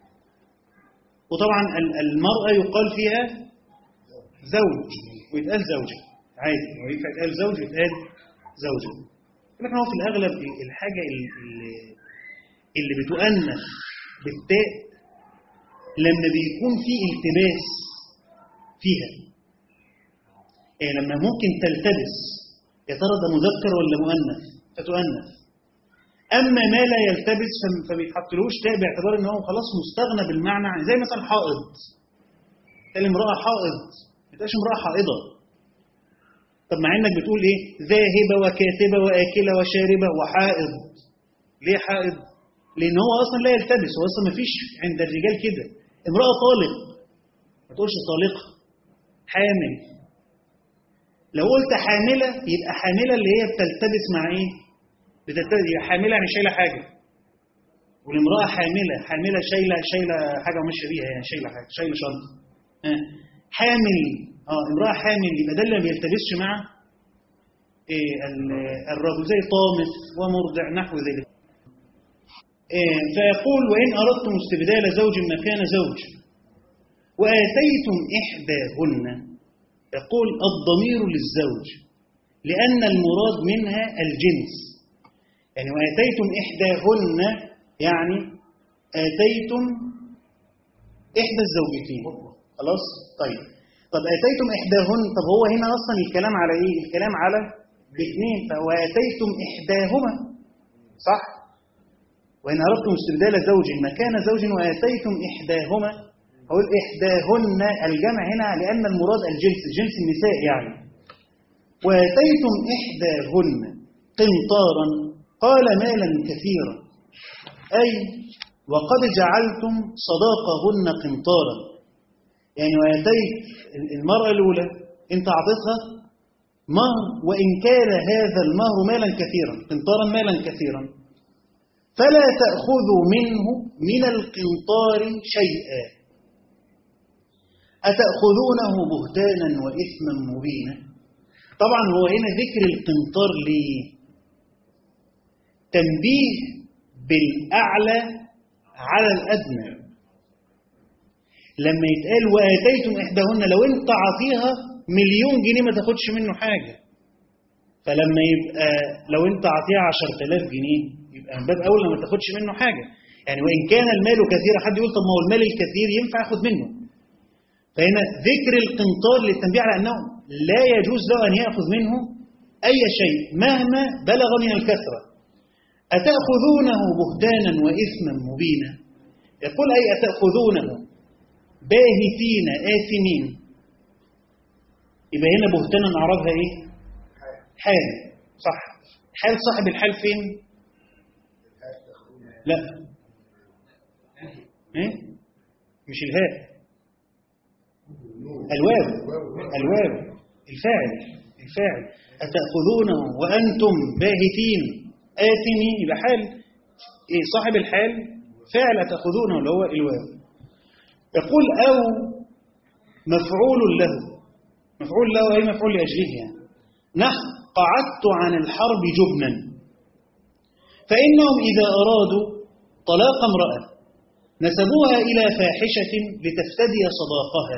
وطبعا المرأة يقال فيها زوج ويتقال زوجة عادي وينفع يتقال زوج ويتقال زوجة لكن هو في الأغلب الحاجة اللي, اللي بتؤنث بالتاء لما بيكون في التباس فيها يعني لما ممكن تلتبس يا ترى ده مذكر ولا مؤنث فتؤنث اما ما لا يلتبس فبيتحطلوش تاء باعتبار ان هو خلاص مستغنى بالمعنى زي مثلا حائض تقول امراه حائض ما تبقاش امراه حائضه طب مع انك بتقول ايه ذاهبه وكاتبه واكله وشاربه وحائض ليه حائض لان هو اصلا لا يلتبس هو اصلا ما فيش عند الرجال كده امراه طالق ما تقولش طالقه حامل لو قلت حامله يبقى حامله اللي هي بتلتبس مع ايه بتلتبس يبقى حامله يعني شايله حاجه والامراه حامله حامله شايله شايله حاجه وماشيه بيها يعني شايله حاجه شايله شنطه حامل اه امراه حامل يبقى ده اللي ما بيلتبسش مع إيه الرجل زي طامس ومرضع نحو ذلك إيه فيقول وإن أردتم استبدال زوج مكان زوج وآتيتم إحداهن يقول الضمير للزوج لأن المراد منها الجنس يعني وآتيتم إحداهن يعني آتيتم إحدى الزوجتين خلاص طيب طب آتيتم إحداهن طب هو هنا أصلا الكلام على إيه الكلام على الاثنين فهو آتيتم إحداهما صح وإن أردتم استبدال زوج مكان زوج وآتيتم إحداهما أقول إحداهن الجمع هنا لأن المراد الجنس جنس النساء يعني وآتيتم إحداهن قنطارا قال مالا كثيرا أي وقد جعلتم صداقهن قنطارا يعني وآتيت المرأة الأولى أنت أعطيتها مهر وإن كان هذا المهر مالا كثيرا قنطارا مالا كثيرا فلا تأخذوا منه من القنطار شيئا أتأخذونه بهتانا وإثما مبينا طبعا هو هنا ذكر القنطار ليه تنبيه بالأعلى على الأدنى لما يتقال وآتيتم إحداهن لو أنت عطيها مليون جنيه ما تاخدش منه حاجة فلما يبقى لو أنت عطيها 10000 جنيه يبقى من باب أولى ما تاخدش منه حاجة يعني وإن كان المال كثيرا حد يقول طب ما هو المال الكثير ينفع أخد منه فهنا ذكر القنطار للتنبيه على أنه لا يجوز له أن يأخذ منه أي شيء مهما بلغ من الكثرة أتأخذونه بهتانا وإثما مبينا يقول أي أتأخذونه باهتين آثمين يبقى هنا بهتانا أعرضها إيه حال صح حال صاحب الحال فين لا إيه؟ مش الهاء الواو الواو الفاعل الفاعل أتأخذونه وأنتم باهتين آثمين يبقى حال إيه صاحب الحال فاعل أتأخذونه اللي هو الواو يقول أو مفعول له مفعول له أي مفعول لأجله يعني نحن قعدت عن الحرب جبنا فإنهم إذا أرادوا طلاق امرأة نسبوها إلى فاحشة لتفتدي صداقها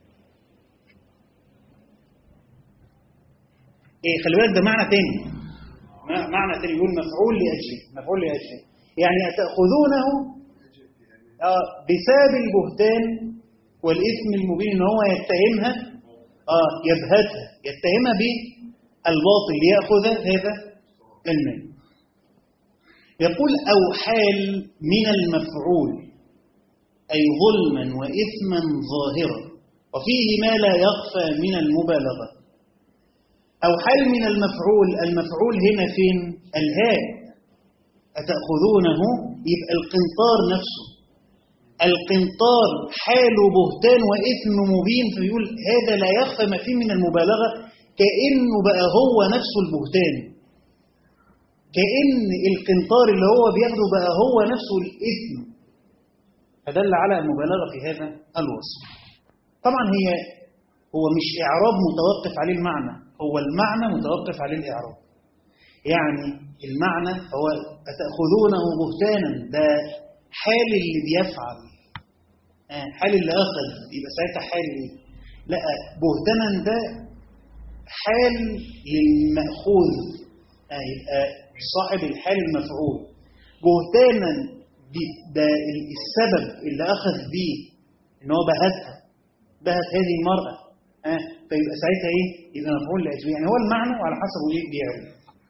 إيه خلي بالك ده معنى تاني معنى تاني يقول مفعول لأجله مفعول لأجله يعني أتأخذونه آه بسبب البهتان والإثم المبين إن هو يتهمها آه يبهتها يتهمها بالباطل ليأخذ هذا المال يقول أو حال من المفعول أي ظلما وإثما ظاهرا وفيه ما لا يخفى من المبالغة أو حال من المفعول المفعول هنا فين الهاء أتأخذونه يبقى القنطار نفسه القنطار حال بهتان وإثم مبين فيقول هذا لا يخفى ما فيه من المبالغة كأنه بقى هو نفسه البهتان كأن القنطار اللي هو بياخده بقى هو نفسه الإثم فدل على المبالغة في هذا الوصف طبعا هي هو مش إعراب متوقف عليه المعنى هو المعنى متوقف عليه الإعراب يعني المعنى هو أتأخذونه بهتانا ده حال اللي بيفعل حال اللي أخذ يبقى ساعتها حال إيه؟ لا بهتانا ده حال للمأخوذ يبقى صاحب الحال المفعول بهتانا ده السبب اللي أخذ بيه إن هو بهتها بهت هذه المرأة آه فيبقى ساعتها إيه؟ يبقى مفعول لأجله يعني هو المعنى وعلى حسب إيه بيعرف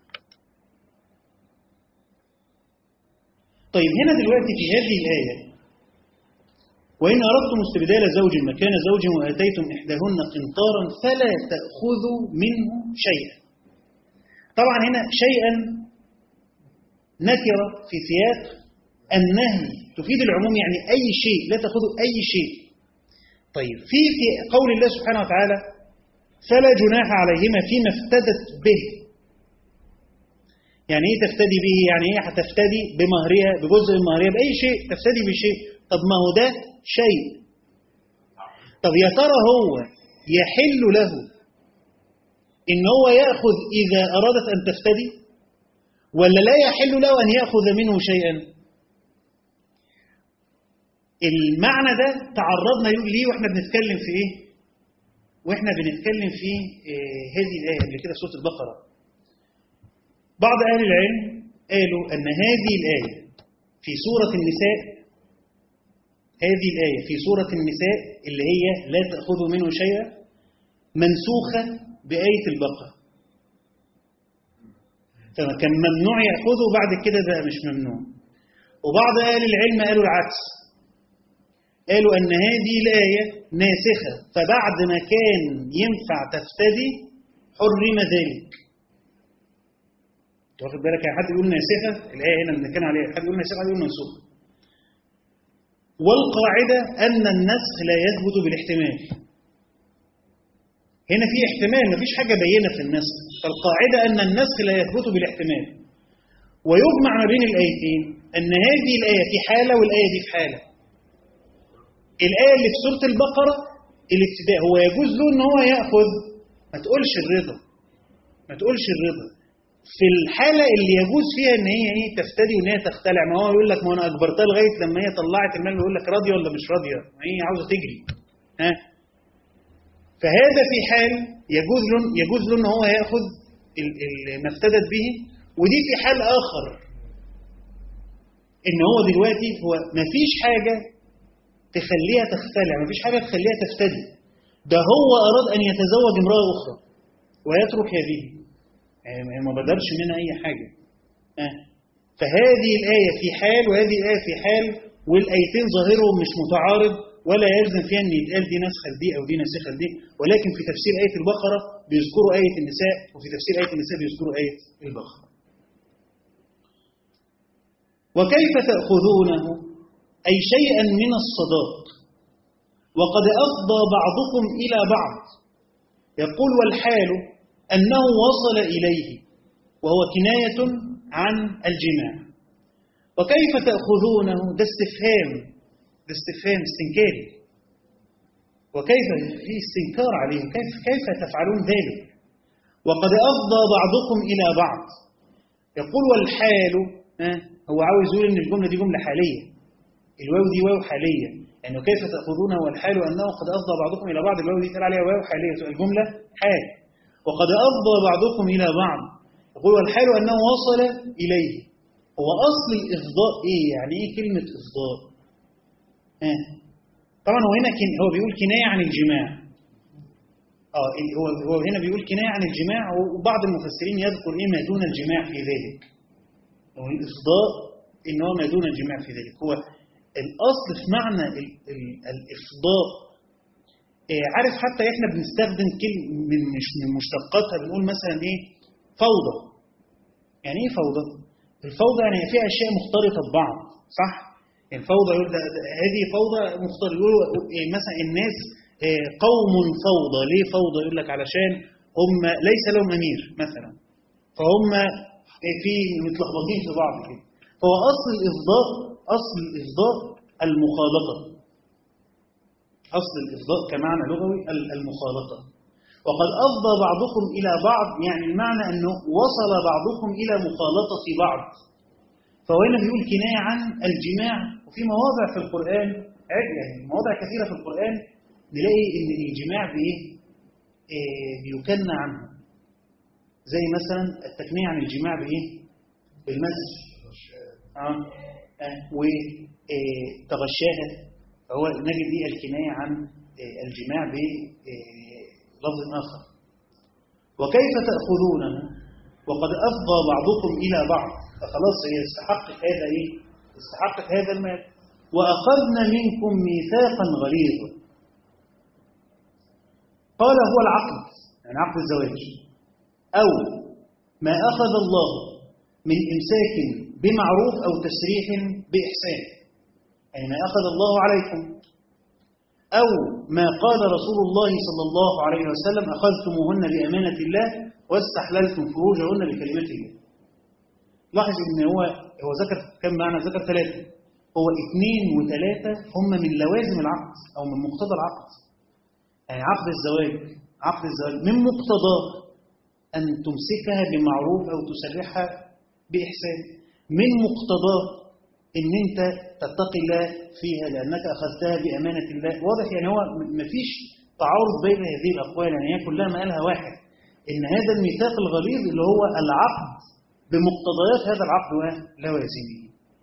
طيب هنا دلوقتي في هذه الآية وإن أردتم استبدال زوج مكان زوج وآتيتم إحداهن قنطارا فلا تأخذوا منه شيئا طبعا هنا شيئا نكرة في سياق النهي تفيد العموم يعني أي شيء لا تأخذوا أي شيء طيب في في قول الله سبحانه وتعالى فلا جناح عليهما فيما افتدت به يعني ايه تفتدي به يعني ايه هتفتدي بمهرها بجزء من مهرها باي شيء تفتدي بشيء طب ما هو ده شيء طب يا ترى هو يحل له ان هو ياخذ اذا ارادت ان تفتدي ولا لا يحل له ان ياخذ منه شيئا المعنى ده تعرضنا ليه واحنا بنتكلم في ايه واحنا بنتكلم في آه، هذه الآية قبل كده سورة البقرة بعض أهل العلم قالوا أن هذه الآية في سورة النساء هذه الآية في سورة النساء اللي هي لا تأخذوا منه شيئا منسوخة بآية البقرة فكان ممنوع يأخذه بعد كده بقى مش ممنوع وبعض أهل العلم قالوا العكس قالوا أن هذه الآية ناسخة فبعد ما كان ينفع تفتدي حرم ذلك أنت واخد بالك يعني حد يقول ناسخة الآية هنا بنتكلم عليها حد يقول ناسخة حد يقول منسوخة والقاعدة أن النسخ لا يثبت بالاحتمال هنا في احتمال مفيش حاجة بينة في النسخ فالقاعدة أن النسخ لا يثبت بالاحتمال ويجمع ما بين الآيتين أن هذه الآية في حالة والآية دي في حالة الآية اللي في سورة البقرة الابتداء هو يجوز له ان هو ياخذ ما تقولش الرضا ما تقولش الرضا في الحالة اللي يجوز فيها ان هي ايه تفتدي وان هي تختلع ما هو يقول لك ما انا اجبرتها لغايه لما هي طلعت المال يقول لك راضيه ولا مش راضيه ما هي عاوزه تجري ها فهذا في حال يجوز له يجوز له ان هو ياخذ ال- ال- ما افتدت به ودي في حال اخر ان هو دلوقتي هو ما فيش حاجه تخليها تختلع ما فيش حاجه تخليها تفتدي ده هو اراد ان يتزوج امراه اخرى ويترك هذه يعني ما بدرش منها اي حاجه ها فهذه الايه في حال وهذه الايه في حال والايتين ظاهرهم مش متعارض ولا يلزم فيها ان يتقال دي نسخه لدي او دي ناسخه لدي ولكن في تفسير ايه البقره بيذكروا ايه النساء وفي تفسير ايه النساء بيذكروا ايه البقره وكيف تاخذونه اي شيئا من الصداق وقد افضى بعضكم الى بعض يقول والحال انه وصل اليه وهو كنايه عن الجماع وكيف تاخذونه ده استفهام ده استفهام استنكاري وكيف في استنكار عليه كيف كيف تفعلون ذلك وقد افضى بعضكم الى بعض يقول والحال ها هو عاوز يقول ان الجمله دي جمله حاليه الواو دي واو حاليه انه كيف تاخذونه والحال انه قد افضى بعضكم الى بعض الواو دي قال عليها واو حاليه تبقى الجمله حال وقد افضى بعضكم الى بعض يقول والحال انه وصل اليه هو اصل الافضاء ايه يعني ايه كلمه افضاء آه. طبعا هو هنا كن هو بيقول كنايه عن الجماع اه ال- هو هو هنا بيقول كنايه عن الجماع وبعض المفسرين يذكر ايه ما دون الجماع في ذلك هو الافضاء ان هو ما دون الجماع في ذلك هو الاصل في معنى ال ال الافضاء آه عارف حتى احنا بنستخدم كلمه من مش من مشتقاتها بنقول مثلا ايه فوضى يعني ايه فوضى الفوضى يعني فيها اشياء مختلطه ببعض صح الفوضى يقول ده ده هذه فوضى مختلطه يقولوا إيه مثلا الناس آه، قوم فوضى ليه فوضى يقول لك علشان هم ليس لهم امير مثلا فهم آه، في متلخبطين في بعض كده فهو اصل الافضاء اصل الافضاء المخالطه اصل الافضاء كمعنى لغوي ال- المخالطه وقد افضى بعضكم الى بعض يعني المعنى انه وصل بعضكم الى مخالطه بعض فهو هنا بيقول كنايه عن الجماع وفي مواضع في القران عد- يعني مواضع كثيره في القران نلاقي ان الجماع بايه آه، بيكنى عنه زي مثلا التكنيه عن الجماع بايه بالمس اه آه، وتغشاها فهو نجد دي الكنايه عن آه، الجماع بلفظ اخر وكيف تاخذونه وقد افضى بعضكم الى بعض فخلاص هي استحقت هذا ايه استحقت هذا المال واخذنا منكم ميثاقا غليظا قال هو العقد يعني عقد الزواج او ما اخذ الله من امساك بمعروف او تسريح باحسان يعني ما اخذ الله عليكم او ما قال رسول الله صلى الله عليه وسلم اخذتموهن بامانه الله واستحللتم فروجهن بكلمه الله لاحظ ان هو هو ذكر كم معنى ذكر ثلاثه هو اثنين وثلاثه هم من لوازم العقد او من مقتضى العقد يعني عقد الزواج عقد الزواج من مقتضاه أن تمسكها بمعروف أو تسرحها بإحسان من مقتضاه أن أنت تتقي الله فيها لأنك أخذتها بأمانة الله واضح يعني هو م- مفيش تعارض بين هذه الأقوال يعني هي كلها مقالها واحد إن هذا الميثاق الغليظ اللي هو العقد بمقتضيات هذا العقد ولوازمه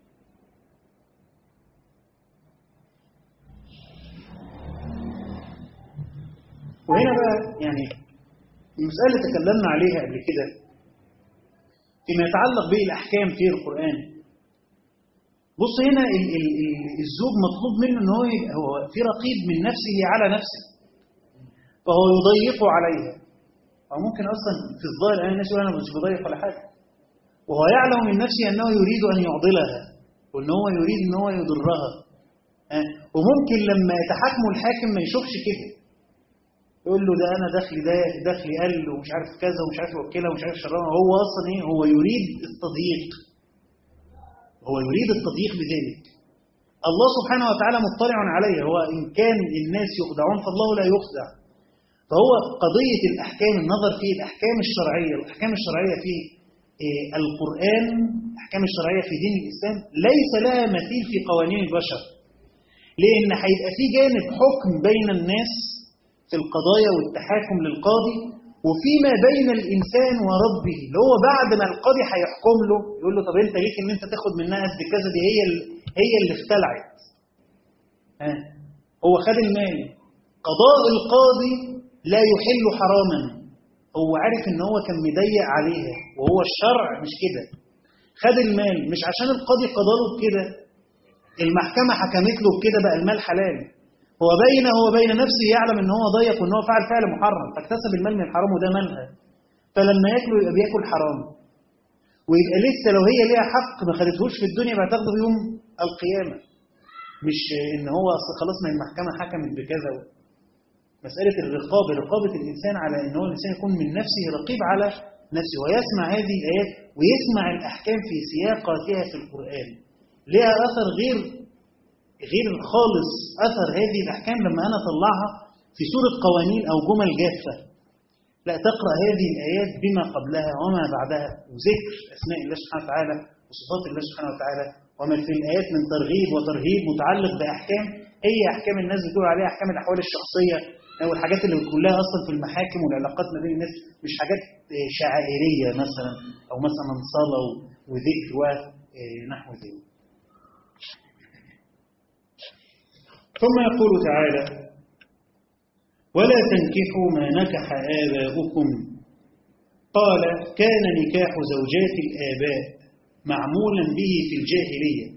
وهنا بقى يعني المسألة اللي تكلمنا عليها قبل كده فيما يتعلق بالأحكام في القرآن بص هنا ال ال ال الزوج مطلوب منه ان هو يبقى هو في رقيب من نفسه على نفسه فهو يضيق عليها او ممكن اصلا في الظاهر انا الناس انا مش بضيق ولا حاجه وهو يعلم من نفسه انه يريد ان يعضلها وان هو يريد ان هو يضرها أه؟ وممكن لما يتحاكموا الحاكم ما يشوفش كده يقول له ده انا دخلي ده دخلي قل ومش عارف كذا ومش عارف وكيلها ومش عارف شرها هو اصلا ايه هو يريد التضييق هو يريد التضييق بذلك الله سبحانه وتعالى مطلع عليه هو إن كان الناس يخدعون فالله لا يخدع فهو قضية الأحكام النظر في الأحكام الشرعية الأحكام الشرعية في القرآن الأحكام الشرعية في دين الإسلام ليس لها مثيل في قوانين البشر لأن هيبقى في جانب حكم بين الناس في القضايا والتحاكم للقاضي وفيما بين الإنسان وربه اللي هو بعد ما القاضي هيحكم له يقول له طب أنت ليك إن أنت تاخد منها قد كذا دي هي هي اللي اختلعت ها هو خد المال قضاء القاضي لا يحل حراما هو عارف ان هو كان مضيق عليها وهو الشرع مش كده خد المال مش عشان القاضي قضى له بكده المحكمة حكمت له بكده بقى المال حلال هو بينه وبين نفسه يعلم ان هو ضيق وان هو فعل فعل محرم فاكتسب المال من الحرام وده مالها فلما ياكله يبقى بياكل حرام ويبقى لسه لو هي ليها حق ما خدتهوش في الدنيا بقى تاخده يوم القيامة مش ان هو اصل خلاص ما المحكمة حكمت بكذا مسألة الرقابة رقابة الإنسان على ان هو الإنسان يكون من نفسه رقيب على نفسه ويسمع هذه الآيات ويسمع الأحكام في سياقاتها في القرآن لها أثر غير غير خالص أثر هذه الأحكام لما أنا أطلعها في سورة قوانين أو جمل جافة لا تقرأ هذه الآيات بما قبلها وما بعدها وذكر أسماء الله سبحانه وتعالى وصفات الله سبحانه وتعالى وما في الآيات من ترغيب وترهيب متعلق بأحكام هي أحكام الناس بتقول عليها أحكام الأحوال الشخصية أو الحاجات اللي بتكون لها أصلا في المحاكم والعلاقات ما بين الناس مش حاجات شعائرية مثلا أو مثلا صلاة وذكر ونحو ذلك ثم يقول تعالى ولا تنكحوا ما نكح آباؤكم قال كان نكاح زوجات الآباء معمولا به في الجاهلية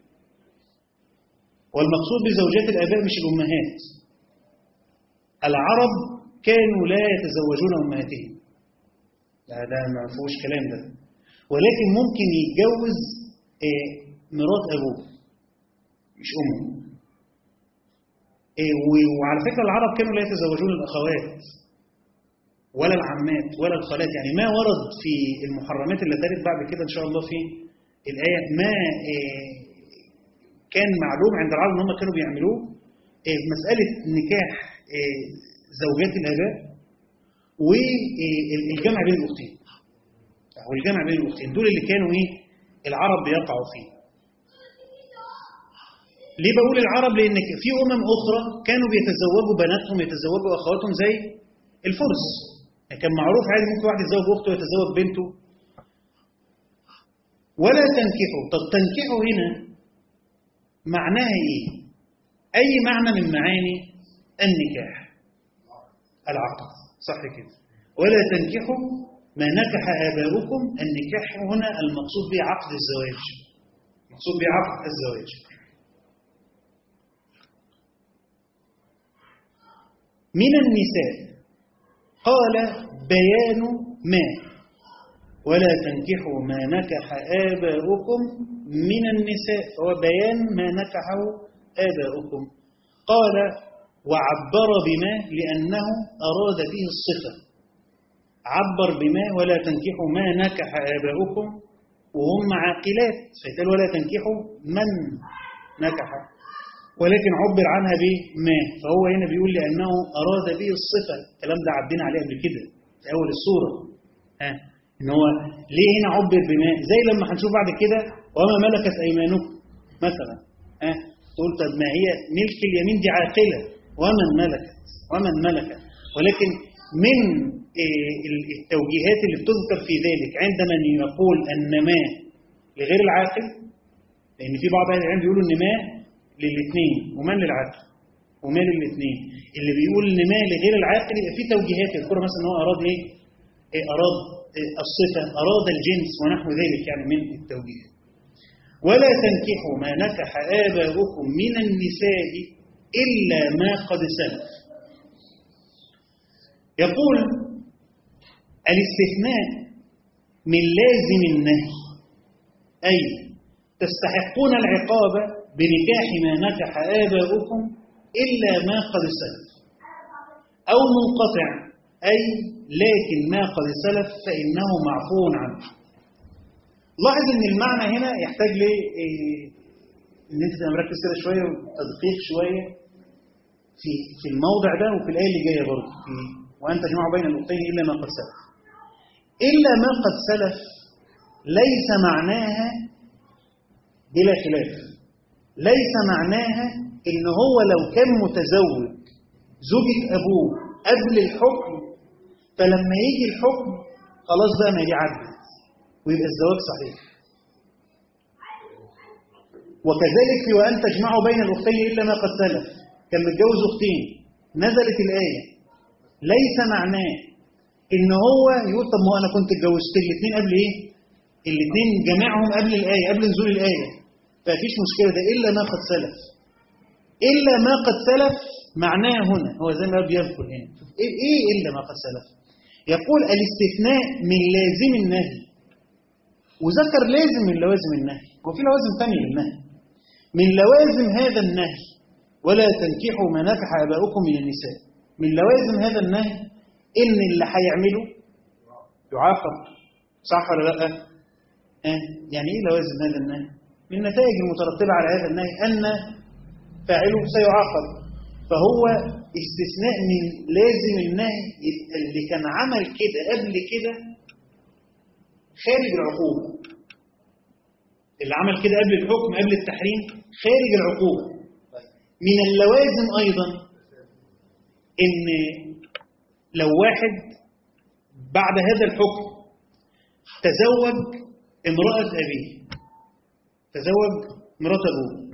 والمقصود بزوجات الآباء مش الأمهات العرب كانوا لا يتزوجون أمهاتهم لا ده ما فيهوش كلام ده ولكن ممكن يتجوز مرات أبوه مش أمه وعلى فكرة العرب كانوا لا يتزوجون الأخوات ولا العمات ولا الخالات يعني ما ورد في المحرمات اللي ترد بعد كده إن شاء الله في الآية ما كان معلوم عند العرب ان هم كانوا بيعملوه مسألة نكاح زوجات الآباء والجمع بين الأختين أو الجمع بين الأختين دول اللي كانوا إيه العرب بيقعوا فيه ليه بقول العرب لأن في أمم أخرى كانوا بيتزوجوا بناتهم يتزوجوا أخواتهم زي الفرس كان معروف عادي ممكن واحد يتزوج أخته ويتزوج بنته ولا تنكحوا طب تنكحوا هنا معناها إيه أي معنى من معاني النكاح العقد صح كده ولا تنكحوا ما نكح آباؤكم النكاح هنا المقصود به عقد الزواج المقصود به عقد الزواج من النساء قال بيان ما ولا تنكحوا ما نكح آباؤكم من النساء هو بيان ما نكحه آباؤكم قال وعبر بما لأنه أراد به الصفة عبر بما ولا تنكحوا ما نكح آباؤكم وهم عاقلات فيتقال ولا تنكحوا من نكح ولكن عبر عنها بما فهو هنا بيقول لأنه أراد به الصفة الكلام ده عدينا عليه قبل كده في أول السورة ها إن هو ليه هنا عبر بما زي لما هنشوف بعد كده وما ملكت أيمانكم مثلا ها تقول طب ما هي ملك اليمين دي عاقلة ومن ملكت ومن ملكت ولكن من التوجيهات اللي بتذكر في ذلك عندما يقول النماء لغير العاقل لأن في بعض أهل العلم بيقولوا النماء للاثنين ومن للعاقل ومال الاثنين اللي بيقول النماء لغير العاقل يبقى في توجيهات يذكرها مثلا ان هو أراد إيه؟ إيه أراد إيه الصفة أراد الجنس ونحو ذلك يعني من التوجيهات ولا تنكحوا ما نكح آباؤكم من النساء إلا ما قد سلف يقول الاستثناء من لازم النهي أي تستحقون العقاب بنكاح ما نكح آباؤكم إلا ما قد سلف أو منقطع أي لكن ما قد سلف فإنه معفو عنه لاحظ ان المعنى هنا يحتاج ل ان انت تبقى مركز كده شويه وتدقيق شويه في في الموضع ده وفي الايه اللي جايه برضه في وان تجمعوا بين الاختين الا ما قد سلف. الا ما قد سلف ليس معناها بلا خلاف ليس معناها ان هو لو كان متزوج زوجة ابوه قبل الحكم فلما يجي الحكم خلاص بقى ما دي عدت ويبقى الزواج صحيح وكذلك في وأن تجمعوا بين الأختين إلا ما قد سلف كان متجوز أختين نزلت الآية ليس معناه إن هو يقول طب ما أنا كنت اتجوزت الاثنين قبل إيه؟ الاثنين جمعهم قبل الآية قبل نزول الآية فمفيش مشكلة ده إلا ما قد سلف إلا ما قد سلف معناه هنا هو زي ما بيذكر هنا إيه, إيه إلا ما قد سلف يقول الاستثناء من لازم النهي وذكر لازم من لوازم النهي وفي لوازم ثانية للنهي من لوازم هذا النهي ولا تنكحوا ما نكح آباؤكم من النساء من لوازم هذا النهي إن اللي هيعمله يعاقب صح ولا لا؟ آه. يعني إيه لوازم هذا النهي؟ من النتائج المترتبة على هذا النهي أن فاعله سيعاقب فهو استثناء من لازم النهي اللي كان عمل كده قبل كده خارج العقوبة اللي عمل كده قبل الحكم قبل التحريم خارج العقوبة من اللوازم أيضا إن لو واحد بعد هذا الحكم تزوج امرأة أبيه تزوج مرات أبوه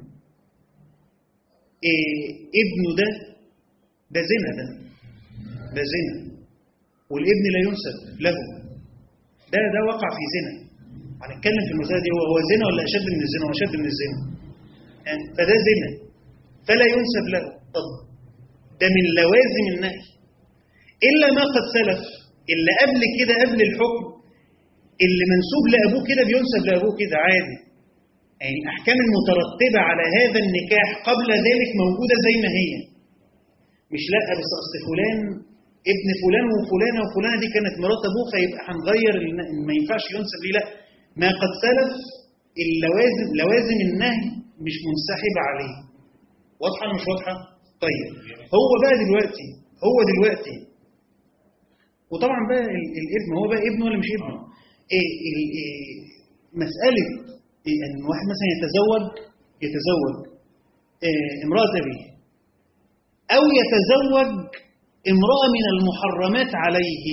إيه ابنه ده ده زنا ده ده زنا والابن لا ينسب له ده ده وقع في زنا هنتكلم في المسألة دي هو هو زنا ولا أشد من الزنا هو أشد من الزنا يعني فده زنا فلا ينسب له طب ده من لوازم النهي إلا ما قد سلف اللي قبل كده قبل الحكم اللي منسوب لأبوه كده بينسب لأبوه كده عادي يعني الأحكام المترتبة على هذا النكاح قبل ذلك موجودة زي ما هي مش لا بس أصل فلان ابن فلان وفلانة وفلانة دي كانت مرات أبوه فيبقى هنغير ما ينفعش ينسب ليه لا ما قد سلف اللوازم لوازم النهي مش منسحبة عليه واضحة مش واضحة؟ طيب هو بقى دلوقتي هو دلوقتي وطبعا بقى الابن هو بقى ابنه ولا مش ابنه؟ إيه إيه مسألة إيه ان واحد مثلا يتزوج يتزوج إيه امرأة أبيه أو يتزوج امرأة من المحرمات عليه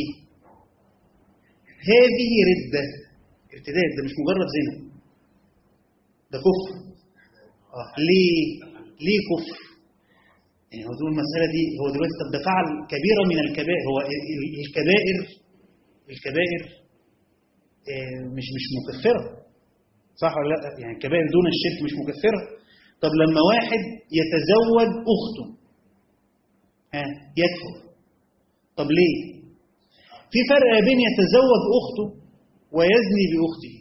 هذه ردة ارتداد ده مش مجرد زنا ده كفر آه. ليه ليه كفر يعني هو تقول المسألة دي هو دلوقتي طب ده فعل كبيرة من الكبائر هو الكبائر الكبائر آه مش مش مكفرة صح ولا لا يعني الكبائر دون الشرك مش مكفرة طب لما واحد يتزوج أخته ها يكفر طب ليه في فرق بين يتزوج أخته ويزني بأخته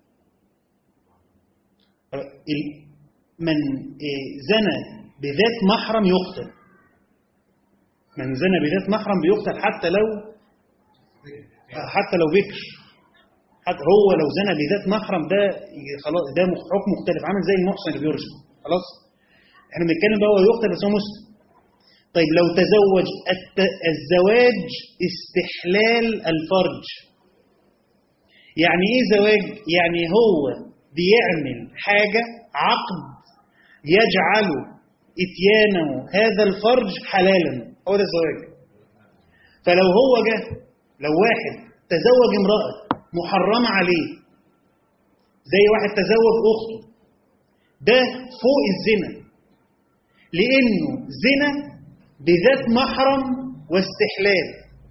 من زنى بذات محرم يقتل من زنى بذات محرم بيقتل حتى لو حتى لو بكر حتى هو لو زنى بذات محرم ده خلاص ده حكم مختلف عامل زي المحسن اللي بيرجم خلاص احنا بنتكلم بقى هو يقتل بس هو مسلم طيب لو تزوج الزواج استحلال الفرج يعني ايه زواج يعني هو بيعمل حاجة عقد يجعله إتيانه هذا الفرج حلالا هو ده الزواج فلو هو جه لو واحد تزوج امرأة محرمة عليه زي واحد تزوج أخته ده فوق الزنا لأنه زنا بذات محرم واستحلال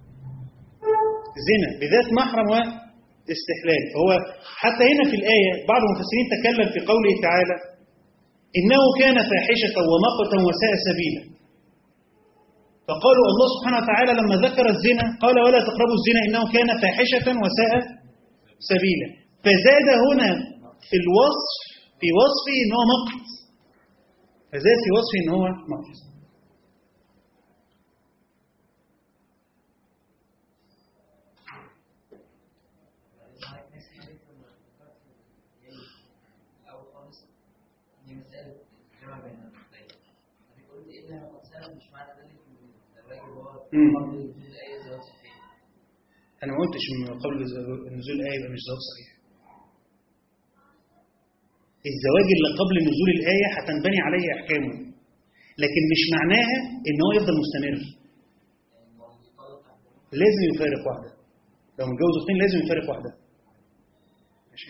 زنا بذات محرم واستحلال فهو حتى هنا في الآية بعض المفسرين تكلم في قوله تعالى إنه كان فاحشة ومقتا وساء سبيلا فقالوا الله سبحانه وتعالى لما ذكر الزنا قال ولا تقربوا الزنا إنه كان فاحشة وساء سبيلا فزاد هنا في الوصف في وصفه إن هو مقت فزاد في وصفه إن هو مقت أول خالص دي مسألة الجمع بين النقطتين. أنا قلت إنها قد سلم مش معنى ذلك إن الزواج هو مم. قبل نزول الآية زواج صحيح. أنا ما قلتش من قبل نزول الآية يبقى مش زواج صحيح الزواج اللي قبل نزول الآية هتنبني عليه أحكامه لكن مش معناها إن هو يفضل مستمر يعني هو يطلق عن لازم يفارق واحدة لو متجوز أختين لازم يفارق واحدة ماشي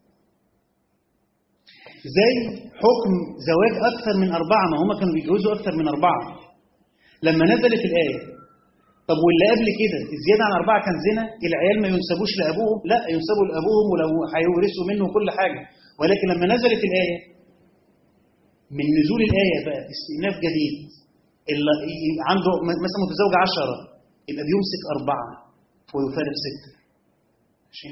زي حكم زواج أكثر من أربعة ما هما كانوا بيتجوزوا أكثر من أربعة لما نزلت الآية طب واللي قبل كده الزيادة عن أربعة كان زنا العيال ما ينسبوش لأبوهم لا ينسبوا لأبوهم ولو هيورثوا منه كل حاجة ولكن لما نزلت الآية من نزول الآية بقى استئناف جديد اللي ي- عنده م- مثلا متزوج عشرة يبقى بيمسك أربعة ويفارق ستة ماشي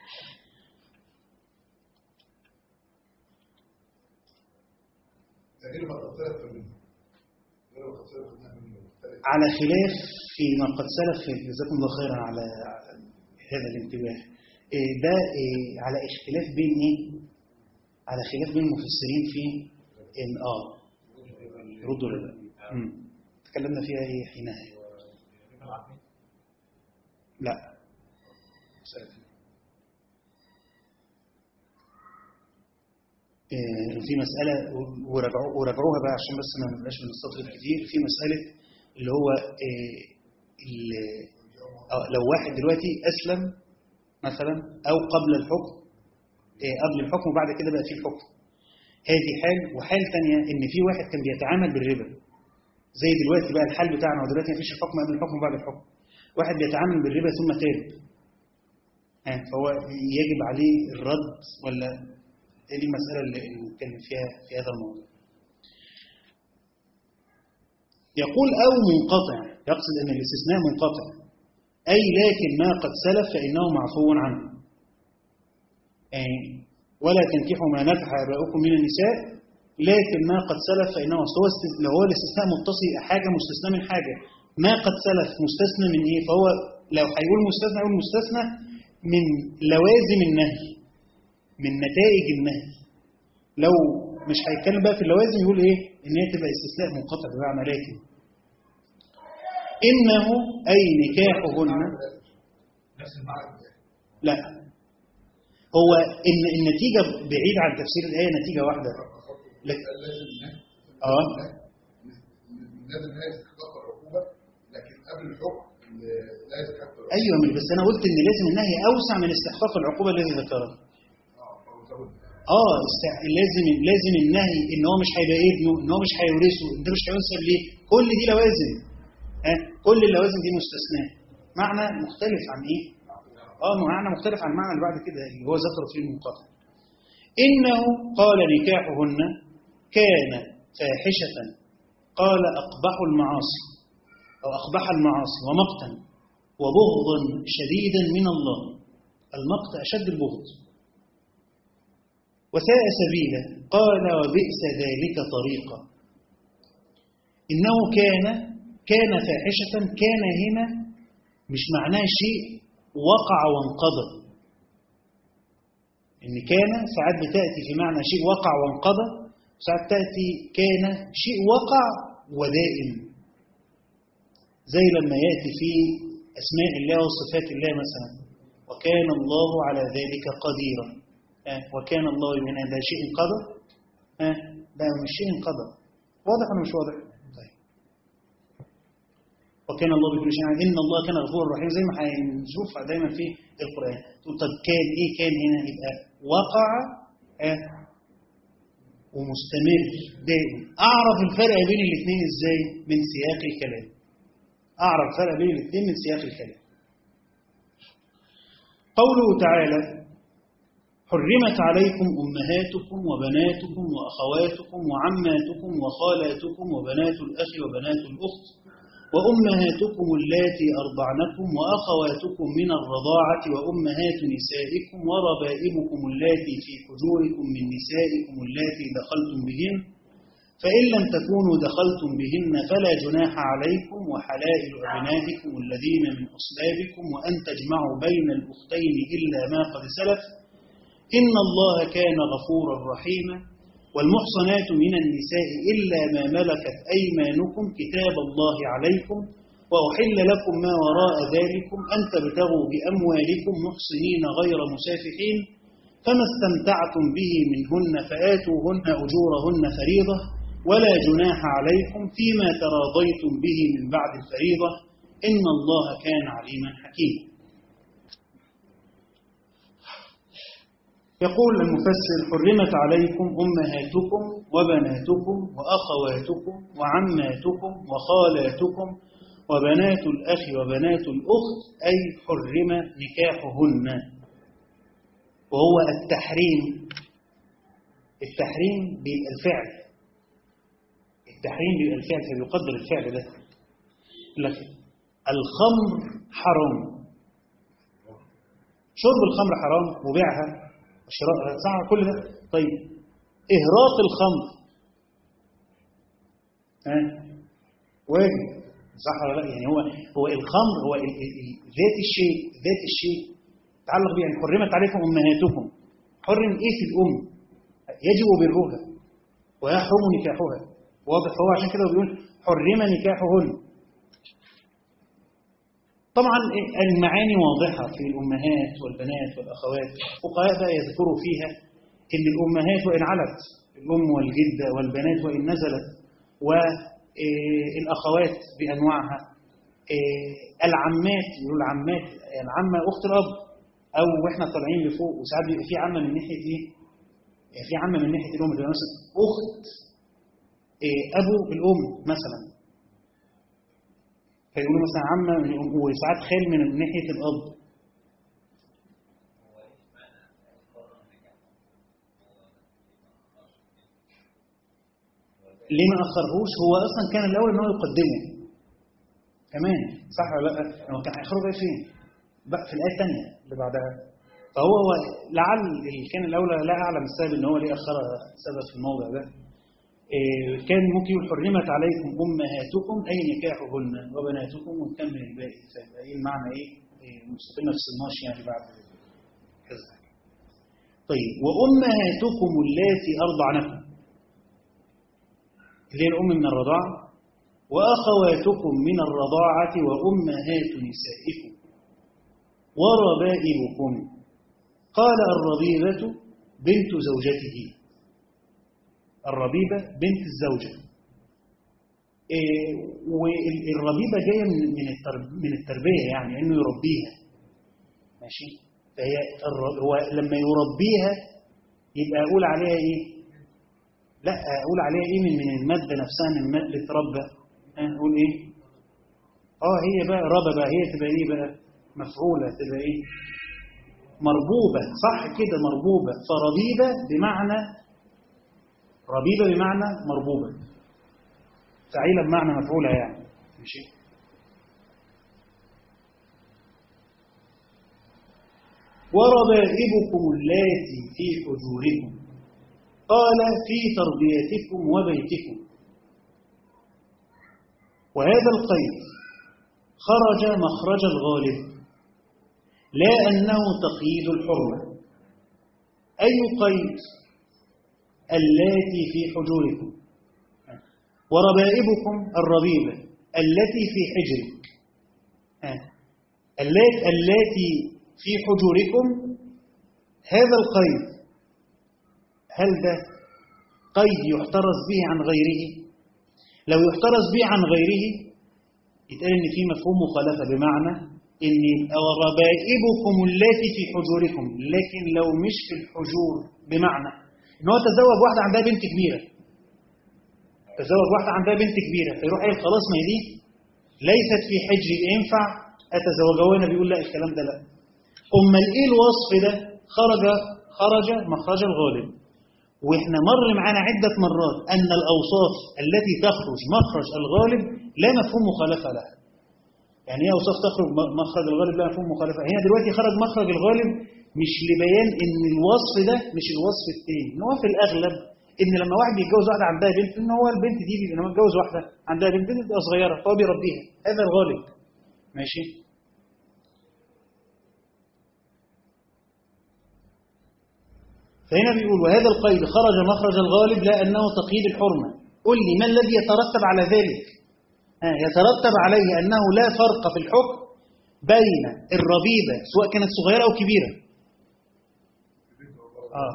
غير ما تختلف منه غير ما تختلف منه مختلف على خلاف فيما قد سلف جزاكم الله خيرا على هذا الانتباه إيه ده إيه على اختلاف بين ايه على خلاف بين المفسرين في ان اه ردوا ولا لا مم. تكلمنا فيها ايه حينها لا مسألة. إيه، في مسألة وراجعوا- وراجعوها بقى عشان بس ما نبقاش بنستطرد كتير في مسألة اللي هو إيه، ال- آه، لو واحد دلوقتي أسلم مثلا أو قبل الحكم إيه، قبل الحكم وبعد كده بقى فيه الحكم هذه حال وحال تانية إن في واحد كان بيتعامل بالربا زي دلوقتي بقى الحال بتاعنا ودلوقتي مفيش الحكم قبل الحكم وبعد الحكم واحد بيتعامل بالربا ثم تاب آه، فهو يجب عليه الرد ولا هي دي المسألة اللي اللي نتكلم فيها في هذا الموضوع يقول أو منقطع يقصد أن الاستثناء منقطع أي لكن ما قد سلف فإنه معفو عنه يعني ولا تنكحوا ما نكح آباؤكم من النساء لكن ما قد سلف فإنه أصل هو است- لو هو الاستثناء متصل يبقى حاجة مستثنى من حاجة ما قد سلف مستثنى من إيه فهو لو هيقول مستثنى يقول مستثنى من لوازم النهي من نتائج النهي لو مش هيتكلم بقى في اللوازم يقول ايه ان هي تبقى استثناء منقطع بمعنى لكن انه اي نكاحهن نفس المعنى ده. لا هو ان النتيجه بعيد عن تفسير الايه نتيجه واحده لك قال لازم النهي اه لازم النهي يستحق العقوبة لكن قبل الحكم لا يستحق العقوبة ايوه مش بس انا قلت ان لازم النهي اوسع من استحقاق العقوبه الذي ذكرها اه فهو زود اه است- لازم لازم النهي ان هو مش هيبقى ابنه ان هو مش هيورثه ان ده مش هينسب ليه كل دي لوازم ها كل اللوازم دي مستثناة معنى مختلف عن ايه اه معنى مختلف عن المعنى اللي بعد كده اللي هو ذكر فيه المقاطع انه قال نكاحهن كان فاحشة قال اقبح المعاصي او اقبح المعاصي ومقتا وبغضا شديدا من الله المقت اشد البغض وساء سبيلا قال وبئس ذلك طريقا إنه كان كان فاحشة كان هنا مش معناه شيء وقع وانقضى إن كان ساعات بتأتي في معنى شيء وقع وانقضى ساعات تأتي كان شيء وقع ودائم زي لما يأتي في أسماء الله وصفات الله مثلا وكان الله على ذلك قديرا آه، وكان الله من هذا شيء قضى آه، ده مش شيء قضى واضح ولا مش واضح؟ طيب وكان الله بكل شيء عليم. ان الله كان غفورا رحيما زي ما هنشوف دايما في القران تقول طب كان ايه كان هنا يبقى وقع آه ومستمر دائم اعرف الفرق بين الاثنين ازاي من سياق الكلام اعرف الفرق بين الاثنين من سياق الكلام قوله تعالى حرمت عليكم أمهاتكم وبناتكم وأخواتكم وعماتكم وخالاتكم وبنات الأخ وبنات الأخت وأمهاتكم اللاتي أرضعنكم وأخواتكم من الرضاعة وأمهات نسائكم وربائبكم اللاتي في حجوركم من نسائكم اللاتي دخلتم بهن فإن لم تكونوا دخلتم بهن فلا جناح عليكم وحلائل أبنائكم الذين من أصلابكم وأن تجمعوا بين الأختين إلا ما قد سلف إن الله كان غفورا رحيما والمحصنات من النساء إلا ما ملكت أيمانكم كتاب الله عليكم وأحل لكم ما وراء ذلكم أن تبتغوا بأموالكم محصنين غير مسافحين فما استمتعتم به منهن فآتوهن أجورهن فريضة ولا جناح عليكم فيما تراضيتم به من بعد الفريضة إن الله كان عليما حكيما يقول المفسر حرمت عليكم أمهاتكم وبناتكم وأخواتكم وعماتكم وخالاتكم وبنات الأخ وبنات الأخت أي حرم نكاحهن وهو التحريم التحريم بالفعل التحريم بالفعل فبيقدر الفعل ده يقول لك الخمر حرام شرب الخمر حرام وبيعها شراء صح كل ده طيب إهراق الخمر ها واجب صح ولا لا يعني هو هو الخمر هو ال ال ال ذات الشيء ذات الشيء تعلق به يعني حرمت عليكم امهاتكم حرم ايه في الام يجب برها ويحرم نكاحها واضح فهو عشان كده بيقول حرم نكاحهن طبعا المعاني واضحة في الأمهات والبنات والأخوات الفقهاء بقى يذكروا فيها إن الأمهات وإن علت الأم والجدة والبنات وإن نزلت والأخوات بأنواعها العمات يقولوا العمات العمة أخت الأب أو وإحنا طالعين لفوق وساعات بيبقى في عمة من ناحية إيه؟ في عمة من ناحية الأم تبقى مثلا أخت أبو الأم مثلا فيقولوا مثلا عمة من الأم وساعات خال من ناحية الأب ليه ما أخرهوش هو أصلا كان الأول إن هو يقدمه كمان صح ولا لا هو كان هيخرج بقى فين بقى في الآية الثانية اللي بعدها فهو هو لعل اللي كان الأولى لا أعلم السبب إن هو ليه أخر سبب في الموضع ده كان ممكن يقول حرمت عليكم أمهاتكم أي نكاحهن وبناتكم ونكمل الباقي فيبقى إيه المعنى إيه مستقيم ما تفصلناش يعني بعد كذا طيب وأمهاتكم اللاتي أرضعنكم اللي هي الأم من الرضاعة وأخواتكم من الرضاعة وأمهات نسائكم وربائبكم قال الربيبة بنت زوجته الربيبة بنت الزوجة إيه والربيبة جاية من من من التربية يعني إنه يربيها ماشي فهي هو لما يربيها يبقى أقول عليها إيه؟ لا أقول عليها إيه من من المادة نفسها من مادة ربة أقول إيه؟ آه هي بقى ربة بقى هي تبقى إيه بقى؟ مفعولة تبقى إيه؟ مربوبة صح كده مربوبة فربيبة بمعنى ربيبة بمعنى مربوبة فعيلة بمعنى مفعولة يعني ماشي وربائبكم اللاتي في حجوركم قال في تربيتكم وبيتكم وهذا القيد خرج مخرج الغالب لا أنه تقييد الحرمة أي قيد اللاتي في حجوركم وربائبكم الربيبة التي في حجرك اللاتي في حجوركم هذا القيد هل ده قيد يحترز به عن غيره لو يحترز به عن غيره يتقال ان في مفهوم مخالفه بمعنى ان يبقى وربائبكم اللاتي في حجوركم لكن لو مش في الحجور بمعنى ان هو تزوج واحده عندها بنت كبيره تزوج واحده عندها بنت كبيره فيروح قايل خلاص ما هي دي ليست في حجري ينفع اتزوجها وهنا بيقول لا الكلام ده لا امال ايه الوصف ده خرج خرج مخرج الغالب واحنا مر معانا عدة مرات أن الأوصاف التي تخرج مخرج الغالب لا مفهوم مخالفة لها يعني ايه أوصاف تخرج م- مخرج الغالب لا مفهوم مخالفة هنا دلوقتي خرج مخرج الغالب مش لبيان ان الوصف ده مش الوصف التاني ان هو في الأغلب ان لما واحد بيتجوز واحدة عندها بنت ان هو البنت دي لما يتجوز واحدة عندها بنت بنت بتبقى صغيرة فهو بيربيها هذا الغالب ماشي فهنا بيقول وهذا القيد خرج مخرج الغالب لا أنه تقييد الحرمة قل لي ما الذي يترتب على ذلك آه يترتب عليه أنه لا فرق في الحكم بين الربيبة سواء كانت صغيرة أو كبيرة آه.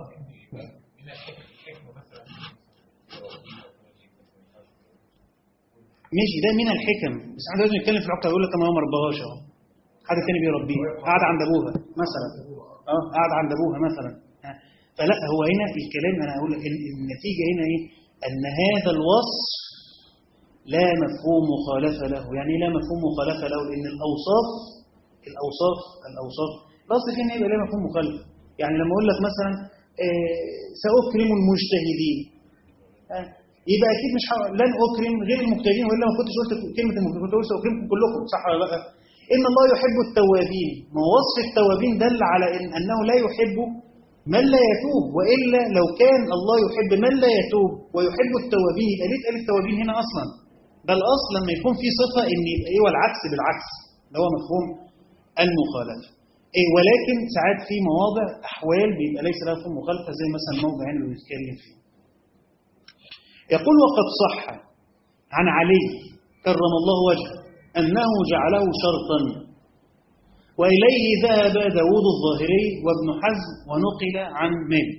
ماشي ده من الحكم بس احنا لازم نتكلم في العقد يقول لك انا ما ربهاش اهو حد تاني بيربيه قاعد عند ابوها مثلا اه قاعد عند ابوها مثلا آه. فلا هو هنا الكلام انا اقول لك ال- النتيجه هنا ايه ان هذا الوصف لا مفهوم مخالفه له يعني إيه لا مفهوم مخالفه له لان الاوصاف الاوصاف الاوصاف الاصل فيه ان يبقى لها مفهوم مخالفه يعني لما اقول لك مثلا آه، ساكرم المجتهدين آه، يبقى اكيد مش ح... لن اكرم غير المجتهدين والا ما كنتش قلت كلمه المجتهدين كنت قلت ساكرمكم كلكم صح ولا لا ان الله يحب التوابين ما هو وصف التوابين دل على إن انه لا يحب من لا يتوب والا لو كان الله يحب من لا يتوب ويحب التوابين يبقى ليه اتقال التوابين هنا اصلا ده الاصل لما يكون في صفه ان يبقى ايه والعكس بالعكس اللي هو مفهوم المخالفه إيه ولكن ساعات في مواضع احوال بيبقى ليس لها مفهوم مخالفه زي مثلا موضع هنا اللي بنتكلم فيه يقول وقد صح عن علي كرم الله وجهه أنه جعله شرطا وإليه ذهب داود الظاهري وابن حزم ونقل عن مالك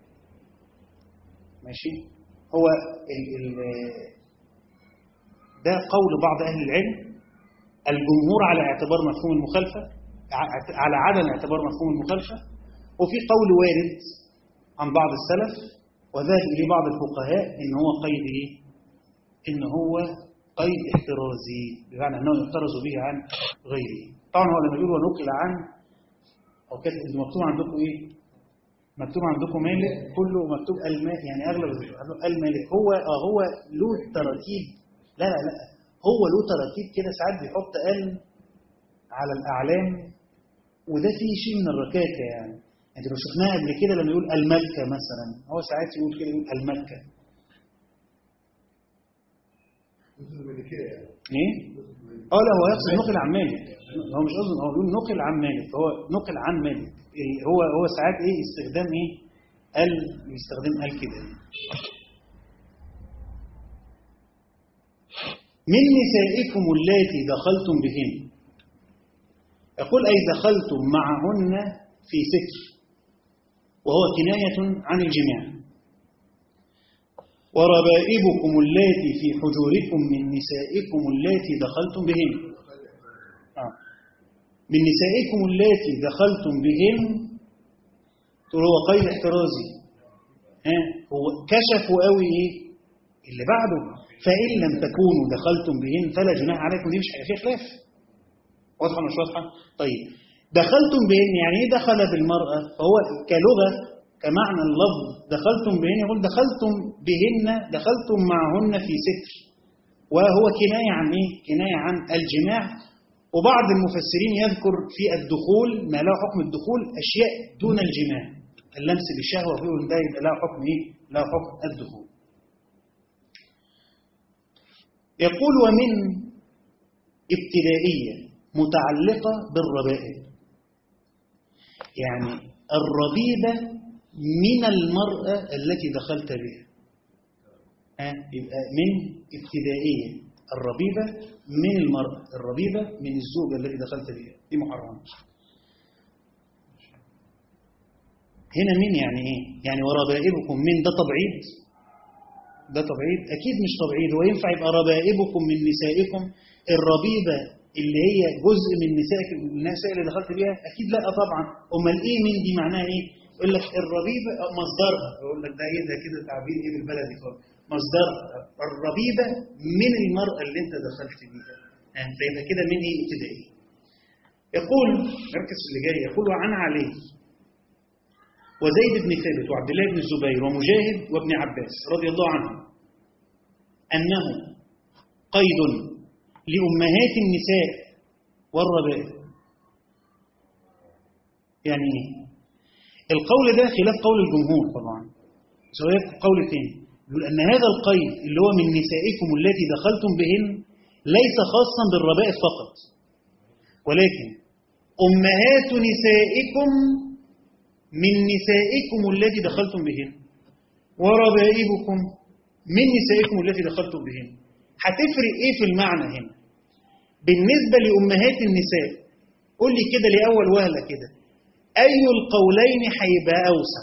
ماشي هو ال ال ده قول بعض أهل العلم الجمهور على اعتبار مفهوم المخالفة ع- على عدم اعتبار مفهوم المخالفة وفي قول وارد عن بعض السلف وذهب إليه بعض الفقهاء إن هو قيد إيه؟ إن هو قيد احترازي بمعنى أنه يحترز به عن غيره طبعا هو لما يقول ونقل عن أو كانت اللي مكتوب عندكم إيه؟ مكتوب عندكم مالك كله مكتوب الماء يعني أغلب المالك هو آه هو له تراتيب لا لا لا هو له تراتيب كده ساعات بيحط ال على الأعلام وده فيه شيء من الركاكة يعني انت لو شفناها قبل كده لما يقول المكة مثلا هو ساعات يقول كده يقول المكة مثل الملكية يعني ايه؟ اه لا هو يقصد نقل عن مالك هو مش قصده هو بيقول نقل عن مالك فهو نقل عن مالك إيه هو هو ساعات ايه استخدام ايه؟ ال يستخدم ال كده من نسائكم اللاتي دخلتم بهن يقول أي دخلتم معهن في ستر وهو كناية عن الجماع وربائبكم اللاتي في حجوركم من نسائكم اللاتي دخلتم بهن آه. من نسائكم اللاتي دخلتم بهن تقول هو قيد احترازي ها هو كشفوا قوي ايه اللي بعده فإن لم تكونوا دخلتم بهن فلا جناح عليكم دي مش هيبقى فيها خلاف واضحة مش واضحة؟ طيب دخلتم بهن يعني ايه دخل بالمرأة؟ فهو كلغة كمعنى اللفظ دخلتم بهن يقول دخلتم بهن دخلتم معهن في ستر وهو كناية عن ايه؟ كناية عن الجماع وبعض المفسرين يذكر في الدخول ما له حكم الدخول أشياء دون الجماع اللمس بالشهوة فيه ده يبقى له حكم ايه؟ له حكم الدخول يقول ومن ابتدائية متعلقة بالربائب يعني الربيبة من المرأة التي دخلت بها ها يبقى من ابتدائية الربيبة من المرأة الربيبة من الزوجة التي دخلت بها دي محرمة هنا من يعني ايه يعني وربائبكم من ده تبعيد ده تبعيد اكيد مش تبعيد هو ينفع يبقى ربائبكم من نسائكم الربيبه اللي هي جزء من نسائك النساء اللي دخلت بيها اكيد لا طبعا امال ايه من دي معناها ايه يقول لك الربيبه آه، مصدرها يقول لك ده ايه ده كده تعبير ايه بالبلدي خالص مصدرها الربيبه من المراه اللي انت دخلت بيها يعني فيبقى كده من ايه ابتدائي يقول مركز اللي جاي يقول وعن علي وزيد بن ثابت وعبد الله بن الزبير ومجاهد وابن عباس رضي الله عنهم أنه قيد لأمهات النساء والربائب يعني إيه؟ القول ده خلاف قول الجمهور طبعا سواء قول تاني يقول أن هذا القيد اللي هو من نسائكم التي دخلتم بهن ليس خاصا بالربائب فقط ولكن أمهات نسائكم من نسائكم التي دخلتم بهن وربائبكم من نسائكم التي دخلتم بهن هتفرق ايه في المعنى هنا بالنسبة لأمهات النساء قول لي كده لأول وهلة كده أي القولين هيبقى أوسع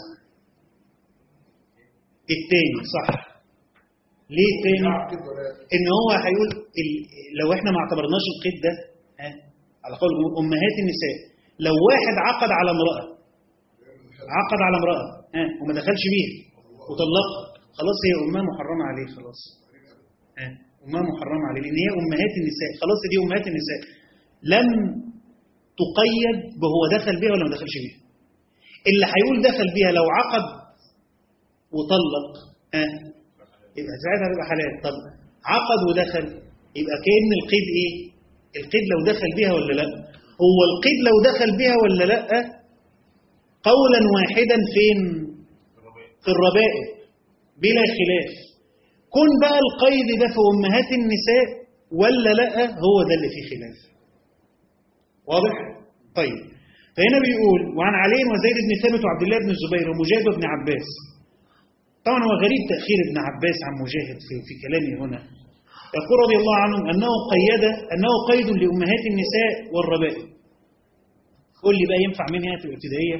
التاني صح ليه التاني نعم كده ولا ان هو هيقول ال- لو احنا ما اعتبرناش القيد ده ها على قول امهات النساء لو واحد عقد على امراه عقد على امراه ها وما دخلش بيها وطلقها خلاص هي امها محرمه عليه خلاص ها امها محرمه عليه لان هي امهات النساء خلاص دي امهات النساء لم تقيد بهو دخل بيها ولا ما دخلش بيها اللي هيقول دخل بيها لو عقد وطلق ها يبقى ساعتها هتبقى حلال طب عقد ودخل يبقى كأن القيد ايه القيد لو دخل بيها ولا لا هو القيد لو دخل بيها ولا لا قولا واحدا فين في الربائب بلا خلاف كن بقى القيد ده في امهات النساء ولا لا هو ده اللي فيه خلاف واضح طيب فهنا بيقول وعن علي وزيد بن ثابت وعبد الله بن الزبير ومجاهد وابن عباس طبعا هو غريب تأخير ابن عباس عن مجاهد في, في كلامه هنا يقول رضي الله عنه أنه قيد أنه قيد لأمهات النساء والربائب قول لي بقى ينفع منها في الابتدائية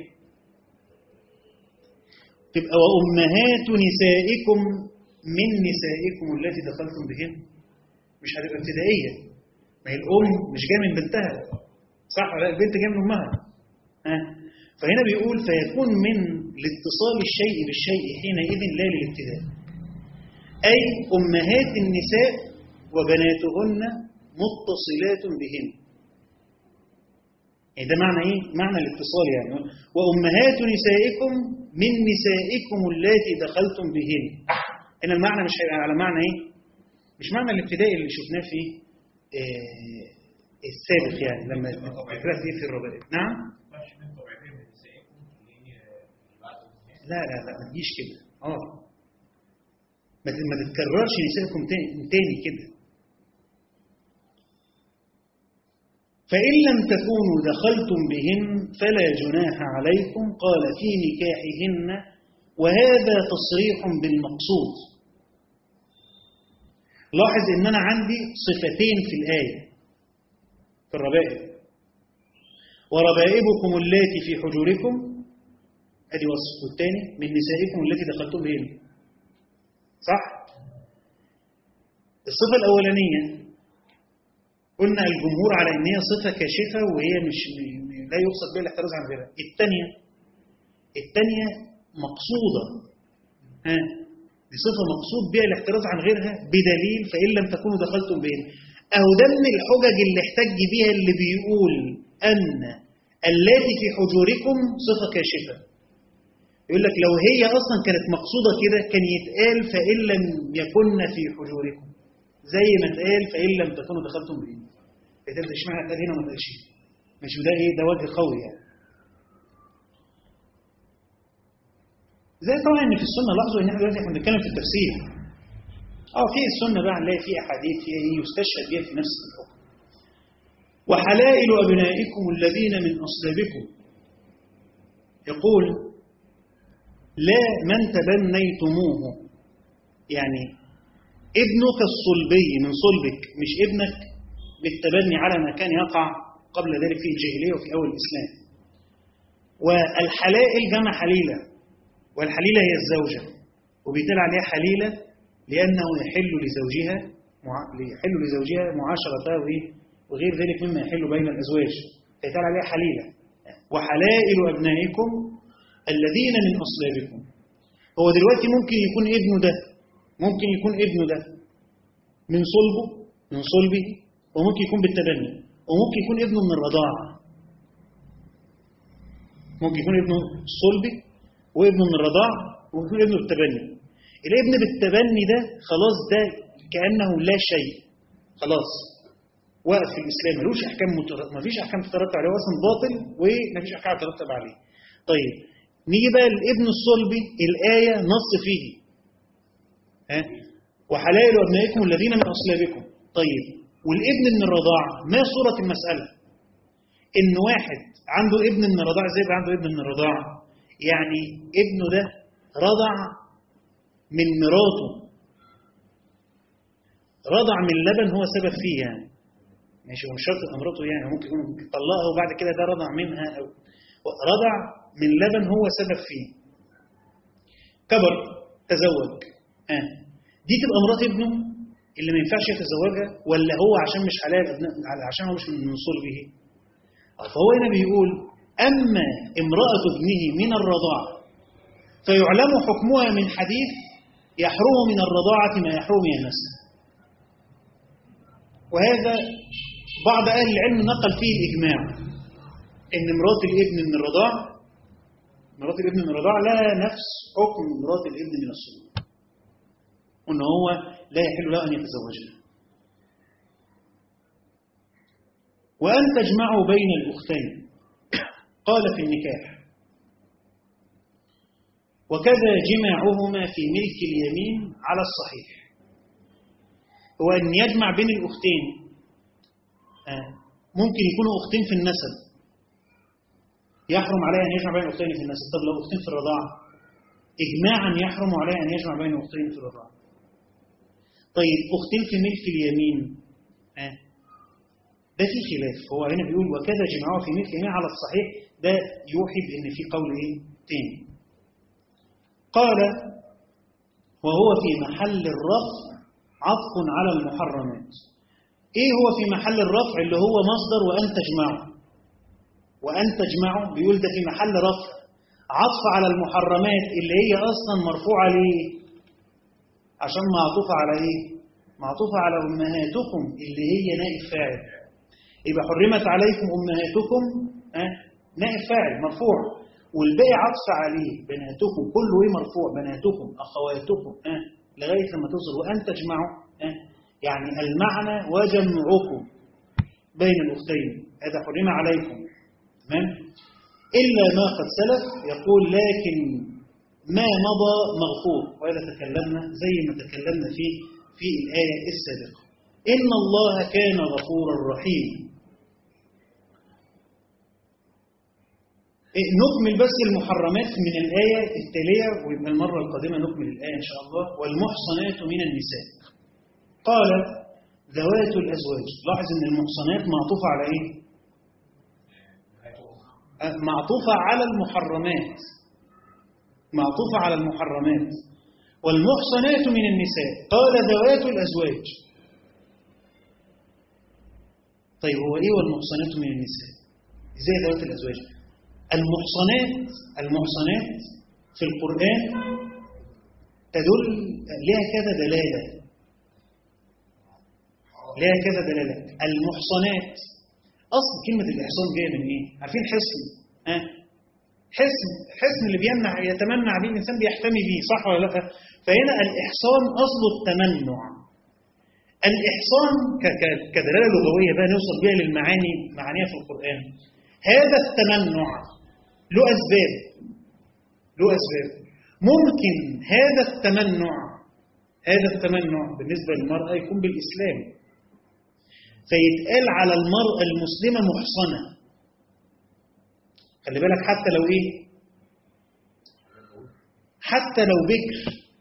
تبقى وأمهات نسائكم من نسائكم التي دخلتم بهن مش هتبقى ابتدائية ما هي الأم مش جاية من بنتها صح ولا لا؟ البنت جاية من أمها ها فهنا بيقول فيكون من لاتصال الشيء بالشيء حينئذ لا للابتداء أي أمهات النساء وبناتهن متصلات بهن يعني ده معنى ايه؟ معنى الاتصال يعني وأمهات نسائكم من نسائكم اللاتي دخلتم بهن هنا المعنى مش هيبقى على معنى ايه؟ مش معنى الابتدائي اللي شفناه في آه السابق يعني لما الفكرة دي في الربائب نعم؟ لا لا لا ما تجيش كده اه ما ت- ما تتكررش نسائكم تاني, تاني كده فإن لم تكونوا دخلتم بهن فلا جناح عليكم قال في نكاحهن وهذا تصريح بالمقصود لاحظ ان انا عندي صفتين في الآية في الربائب وربائبكم اللاتي في حجوركم ادي وصف والثاني من نسائكم التي دخلتم بهن صح الصفة الأولانية قلنا الجمهور على ان هي صفة كاشفة وهي مش م- م- لا يقصد بها الاحتراز عن غيرها الثانية الثانية مقصودة ها دي صفة مقصود بها الاحتراز عن غيرها بدليل فإن لم تكونوا دخلتم بهن أهو ده من الحجج اللي احتج بها اللي بيقول أن اللاتي في حجوركم صفة كاشفة يقول لك لو هي أصلا كانت مقصودة كده كان يتقال فإن لم يكن في حجوركم زي ما اتقال فإن لم تكونوا دخلتم بهن ده اشمعنى اتقال هنا وما اتقالش هنا؟ مش ده ايه ده وجه قوي يعني زي طبعا ان في السنه لاحظوا ان احنا دلوقتي احنا بنتكلم في التفسير اه في السنه بقى نلاقي في احاديث فيها ايه يستشهد بها في نفس الحكم وحلائل ابنائكم الذين من اصلابكم يقول لا من تبنيتموه يعني ابنك الصلبي من صلبك مش ابنك بالتبني على ما كان يقع قبل ذلك في الجاهليه وفي اول الاسلام والحلائل جمع حليله والحليلة هي الزوجة وبيتقال عليها حليلة لأنه يحل لزوجها مع- يحل لزوجها معاشرته وإيه؟ وغير ذلك مما يحل بين الأزواج فيتقال عليها حليلة وحلائل أبنائكم الذين من أصلابكم هو دلوقتي ممكن يكون ابنه ده ممكن يكون ابنه ده من صلبه من صلبه وممكن يكون بالتبني وممكن يكون ابنه من الرضاعة ممكن يكون ابنه صلبي وابنه من الرضاعة وممكن يكون ابنه بالتبني الابن بالتبني ده خلاص ده كأنه لا شيء خلاص وقف في الإسلام ملوش أحكام متر- مفيش أحكام تترتب عليه هو أصلا باطل ومفيش أحكام تترتب عليه طيب نيجي بقى الابن الصلبي الآية نص فيه ها وحلائل أبنائكم الذين من أصلابكم طيب والابن من الرضاعة ما صورة المسألة إن واحد عنده ابن من الرضاعة زي يبقى عنده ابن من الرضاعة يعني ابنه ده رضع من مراته رضع من لبن هو سبب فيه يعني ماشي هو مش شرط تبقى مراته يعني ممكن يكون طلقها وبعد كده ده رضع منها أو رضع من لبن هو سبب فيه كبر تزوج آه. دي تبقى مرات ابنه اللي ما ينفعش يتزوجها ولا هو عشان مش حلال أبناء- عشان هو مش من صلبه آه، فهو هنا بيقول أما امرأة ابنه من الرضاعة فيعلم حكمها من حديث يحرم من الرضاعة ما يحرم من النسل وهذا بعض أهل العلم نقل فيه الإجماع إن مرات الابن من الرضاعة مرات الابن من الرضاعة لها نفس حكم مرات الابن من الصلب وإن هو لا يحل له أن يتزوجها وأن تجمعوا بين الأختين قال في النكاح وكذا جماعهما في ملك اليمين على الصحيح هو أن يجمع بين الأختين آه، ممكن يكونوا أختين في النسب يحرم عليه أن يجمع بين أختين في النسب طب لو أختين في الرضاعة إجماعا يحرم عليه أن يجمع بين أختين في الرضاعة طيب أختين في ملك اليمين آه، ده في خلاف هو هنا بيقول وكذا جمعه في ملك اليمين على الصحيح ده يوحي بأن في قول إيه تاني قال وهو في محل الرفع عطف على المحرمات ايه هو في محل الرفع اللي هو مصدر وان تجمعه وان تجمعه بيقول ده في محل رفع عطف على المحرمات اللي هي اصلا مرفوعه ليه عشان معطوفه على ايه معطوفه على امهاتكم اللي هي نائب فاعل يبقى حرمت عليكم امهاتكم ها نائب فاعل مرفوع والباقي عطف عليه بناتكم كله ايه مرفوع بناتكم اخواتكم ها لغايه لما توصل وان تجمعوا ها يعني المعنى وجمعكم بين الاختين هذا حرم عليكم تمام الا ما قد سلف يقول لكن ما مضى مغفور وهذا تكلمنا زي ما تكلمنا فيه في الايه السابقه ان الله كان غفورا رحيما إيه، نكمل بس المحرمات من الآية التالية ويبقى المرة القادمة نكمل الآية إن شاء الله والمحصنات من النساء قال ذوات الأزواج لاحظ أن المحصنات معطوفة على إيه؟ آه، معطوفة على المحرمات معطوفة على المحرمات والمحصنات من النساء قال ذوات الأزواج طيب هو إيه والمحصنات من النساء؟ إزاي ذوات الأزواج؟ المحصنات المحصنات في القرآن تدل لها كذا دلالة لها كذا دلالة المحصنات أصل كلمة الإحصان جاية من إيه؟ عارفين حصن ها؟ حصن حصن اللي بيمنع يتمنع به الإنسان بيحتمي به صح ولا لا؟ فهنا الإحصان أصله التمنع الإحصان ك- ك- كدلالة لغوية بقى نوصل بيها للمعاني معانيها في القرآن هذا التمنع له أسباب له أسباب ممكن هذا التمنع هذا التمنع بالنسبة للمرأة يكون بالإسلام فيتقال على المرأة المسلمة محصنة خلي بالك حتى لو إيه حتى لو بكر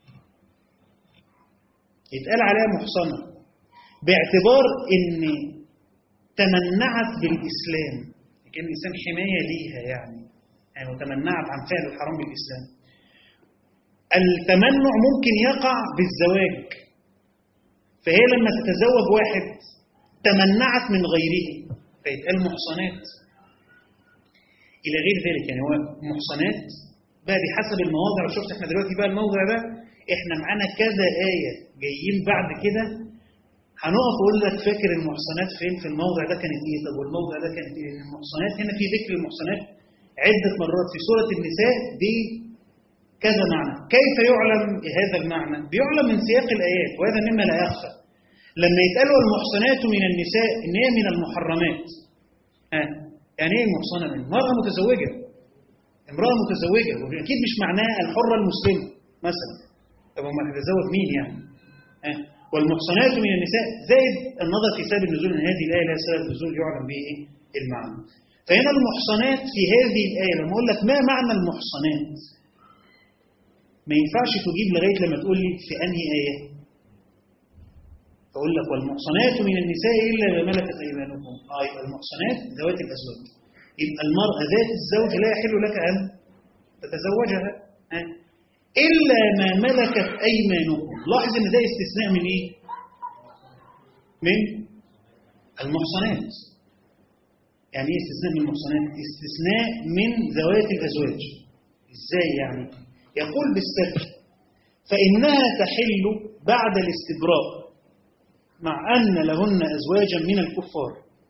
يتقال عليها محصنة باعتبار ان تمنعت بالإسلام كان الإنسان حماية ليها يعني يعني وتمنعت عن فعل الحرام بالإسلام التمنع ممكن يقع بالزواج فهي لما تتزوج واحد تمنعت من غيره فيتقال محصنات إلى غير ذلك يعني هو محصنات بقى بحسب المواضع شفت احنا دلوقتي بقى الموضع ده احنا معانا كذا آية جايين بعد كده هنقف اقول لك فاكر المحصنات فين في الموضع ده كانت ايه طب والموضع ده كانت ايه المحصنات هنا في ذكر المحصنات عدة مرات في سورة النساء دي كذا معنى كيف يعلم هذا المعنى بيعلم من سياق الآيات وهذا مما لا يخفى لما يتقالوا المحصنات من النساء ان هي من المحرمات ها يعني ايه المحصنة من امرأة متزوجة امرأة متزوجة واكيد مش معناها الحرة المسلمة مثلا طب هم هتتزوج مين يعني ها والمحصنات من النساء زائد النظر في سبب النزول ان هذه الايه لها سبب نزول يعلم به ايه المعنى فهنا المحصنات في هذه الايه لما اقول لك ما معنى المحصنات ما ينفعش تجيب لغايه لما تقول لي في انهي ايه فاقول لك والمحصنات من النساء الا ما ملكت ايمانكم اه يبقى المحصنات ذوات الازواج يبقى المراه ذات الزوج لا يحل لك ان تتزوجها ها إلا ما ملكت أيمانكم لاحظ إن ده استثناء من إيه؟ من المحصنات يعني إيه استثناء من المحصنات؟ استثناء من ذوات الأزواج إزاي يعني؟ يقول بالسبب فإنها تحل بعد الاستبراء مع أن لهن أزواجا من الكفار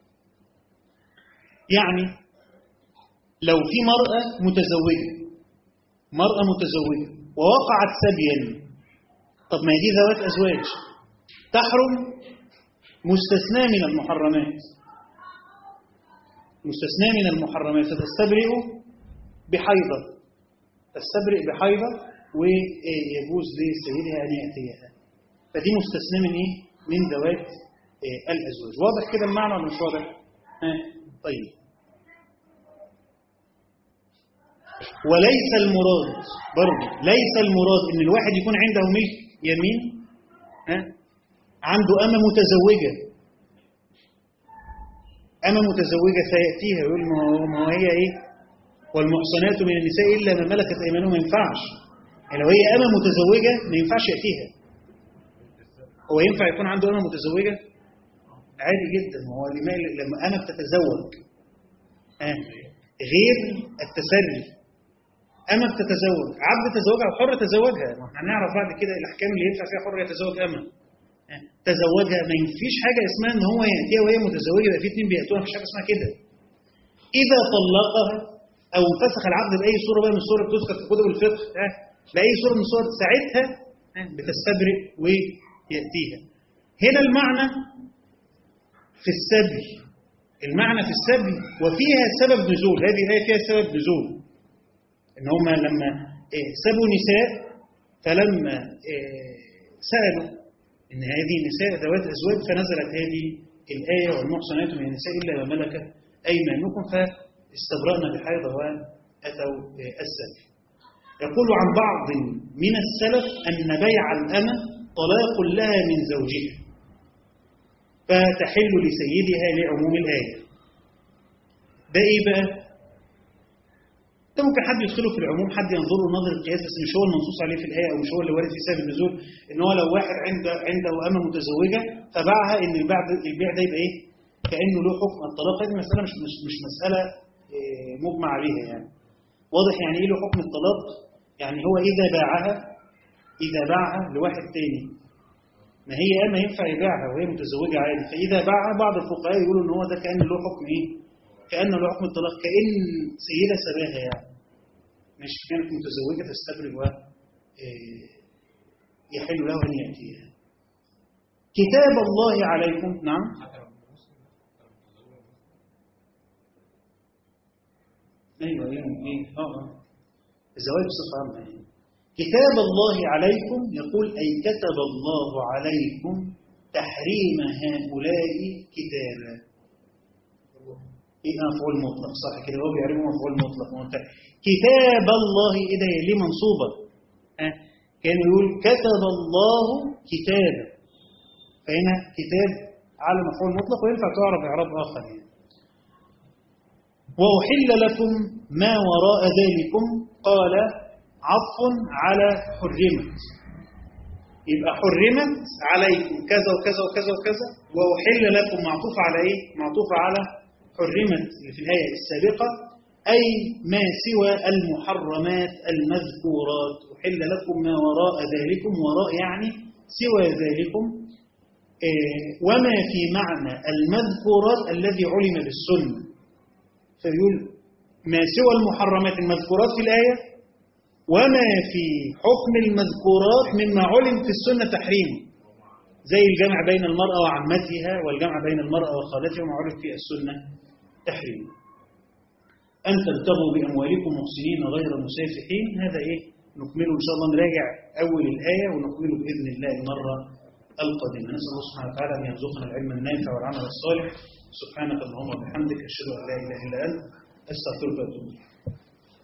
يعني لو في مرأة متزوجة مرأة متزوجة ووقعت سبيا طب ما دي ذوات أزواج تحرم مستثنى من المحرمات مستثنى من المحرمات فتستبرئ بحيضة تستبرئ بحيضة ويجوز لسيدها أن يأتيها فدي مستثنى من إيه؟ من ذوات الأزواج واضح كده المعنى ولا مش واضح؟ ها طيب وليس المراد برضه ليس المراد ان الواحد يكون عنده ملك يمين ها عنده أمة متزوجة أمة متزوجة فيأتيها يقول ما هو ما هو هي إيه والمحصنات من النساء إلا ما ملكت أيمانهم ما ينفعش يعني لو هي أمة متزوجة ما ينفعش يأتيها هو ينفع يكون عنده أمة متزوجة عادي جدا ما هو لما أمة بتتزوج آه. غير التسري أما بتتزوج عبد تزوجها وحر تزوجها ما احنا هنعرف بعد كده الأحكام اللي ينفع فيها حر يتزوج أما تزوجها ما فيش حاجة اسمها إن هو يأتيها وهي متزوجة يبقى في اثنين بيأتوها مفيش حاجة اسمها كده إذا طلقها أو فسخ العبد بأي صورة بقى من الصور اللي بتذكر في كتب الفقه بأي صورة من الصور ساعتها بتستبرئ ويأتيها هنا المعنى في السبي المعنى في السبي وفيها سبب نزول هذه الآية فيها سبب نزول ان هم لما سبوا نساء فلما سألوا ان هذه نساء ذوات ازواج فنزلت هذه الآية والمحصنات من النساء إلا ما ملكت أيمانكم فاستبرأنا بحيض وأتوا السبي يقول عن بعض من السلف أن بيع الأمة طلاق لها من زوجها فتحل لسيدها لعموم الآية ده إيه بقى؟ ده ممكن حد يدخله في العموم حد ينظر له نظر القياس بس مش هو المنصوص عليه في الآية أو مش هو اللي وارد في سبب النزول إن هو لو واحد عنده عنده أمة متزوجة فباعها إن البيع ده البيع ده يبقى إيه؟ كأنه له حكم الطلاق هذه مسألة مش مش مش مسألة مجمع عليها يعني واضح يعني إيه له حكم الطلاق؟ يعني هو إذا باعها إذا باعها لواحد تاني ما هي أما ينفع يبيعها وهي متزوجة عادي فإذا باعها بعض الفقهاء يقولوا إن هو ده كأن له حكم إيه؟ كأن له حكم الطلاق كأن سيدة سباها يعني مش كانت متزوجة تستبرئ و يحل له أن يأتيها كتاب الله عليكم نعم ايوه ايوه ايه اه الزواج بصفه عامه يعني. كتاب الله عليكم يقول اي كتب الله عليكم تحريم هؤلاء كتابا ايه مفعول مطلق صح كده هو بيعرفوا مفعول مطلق ومنتهى كتاب الله ايه ده ليه منصوبه ها كان يقول كتب الله كتابا فهنا كتاب على مفعول مطلق وينفع تعرف اعراب اخر يعني وأحل لكم ما وراء ذلكم قال عطف على حرمت يبقى حرمت عليكم كذا وكذا وكذا وكذا وأحل لكم معطوف على إيه؟ معطوف على حرمت اللي في الآية السابقة أي ما سوى المحرمات المذكورات أحل لكم ما وراء ذلكم وراء يعني سوى ذلكم آه، وما في معنى المذكورات الذي علم بالسنة فيقول ما سوى المحرمات المذكورات في الآية وما في حكم المذكورات مما علم في السنة تحريمه زي الجمع بين المرأة وعمتها والجمع بين المرأة وخالتها وما علم في السنة تحريمه أن تبتغوا بأموالكم محسنين غير مسافحين هذا إيه نكمله إن شاء الله نراجع أول الآية ونكمله بإذن الله المرة القادمة نسأل الله سبحانه وتعالى أن يرزقنا العلم النافع والعمل الصالح سبحانك اللهم وبحمدك أشهد أن لا إله إلا أنت أستغفرك وأتوب إليك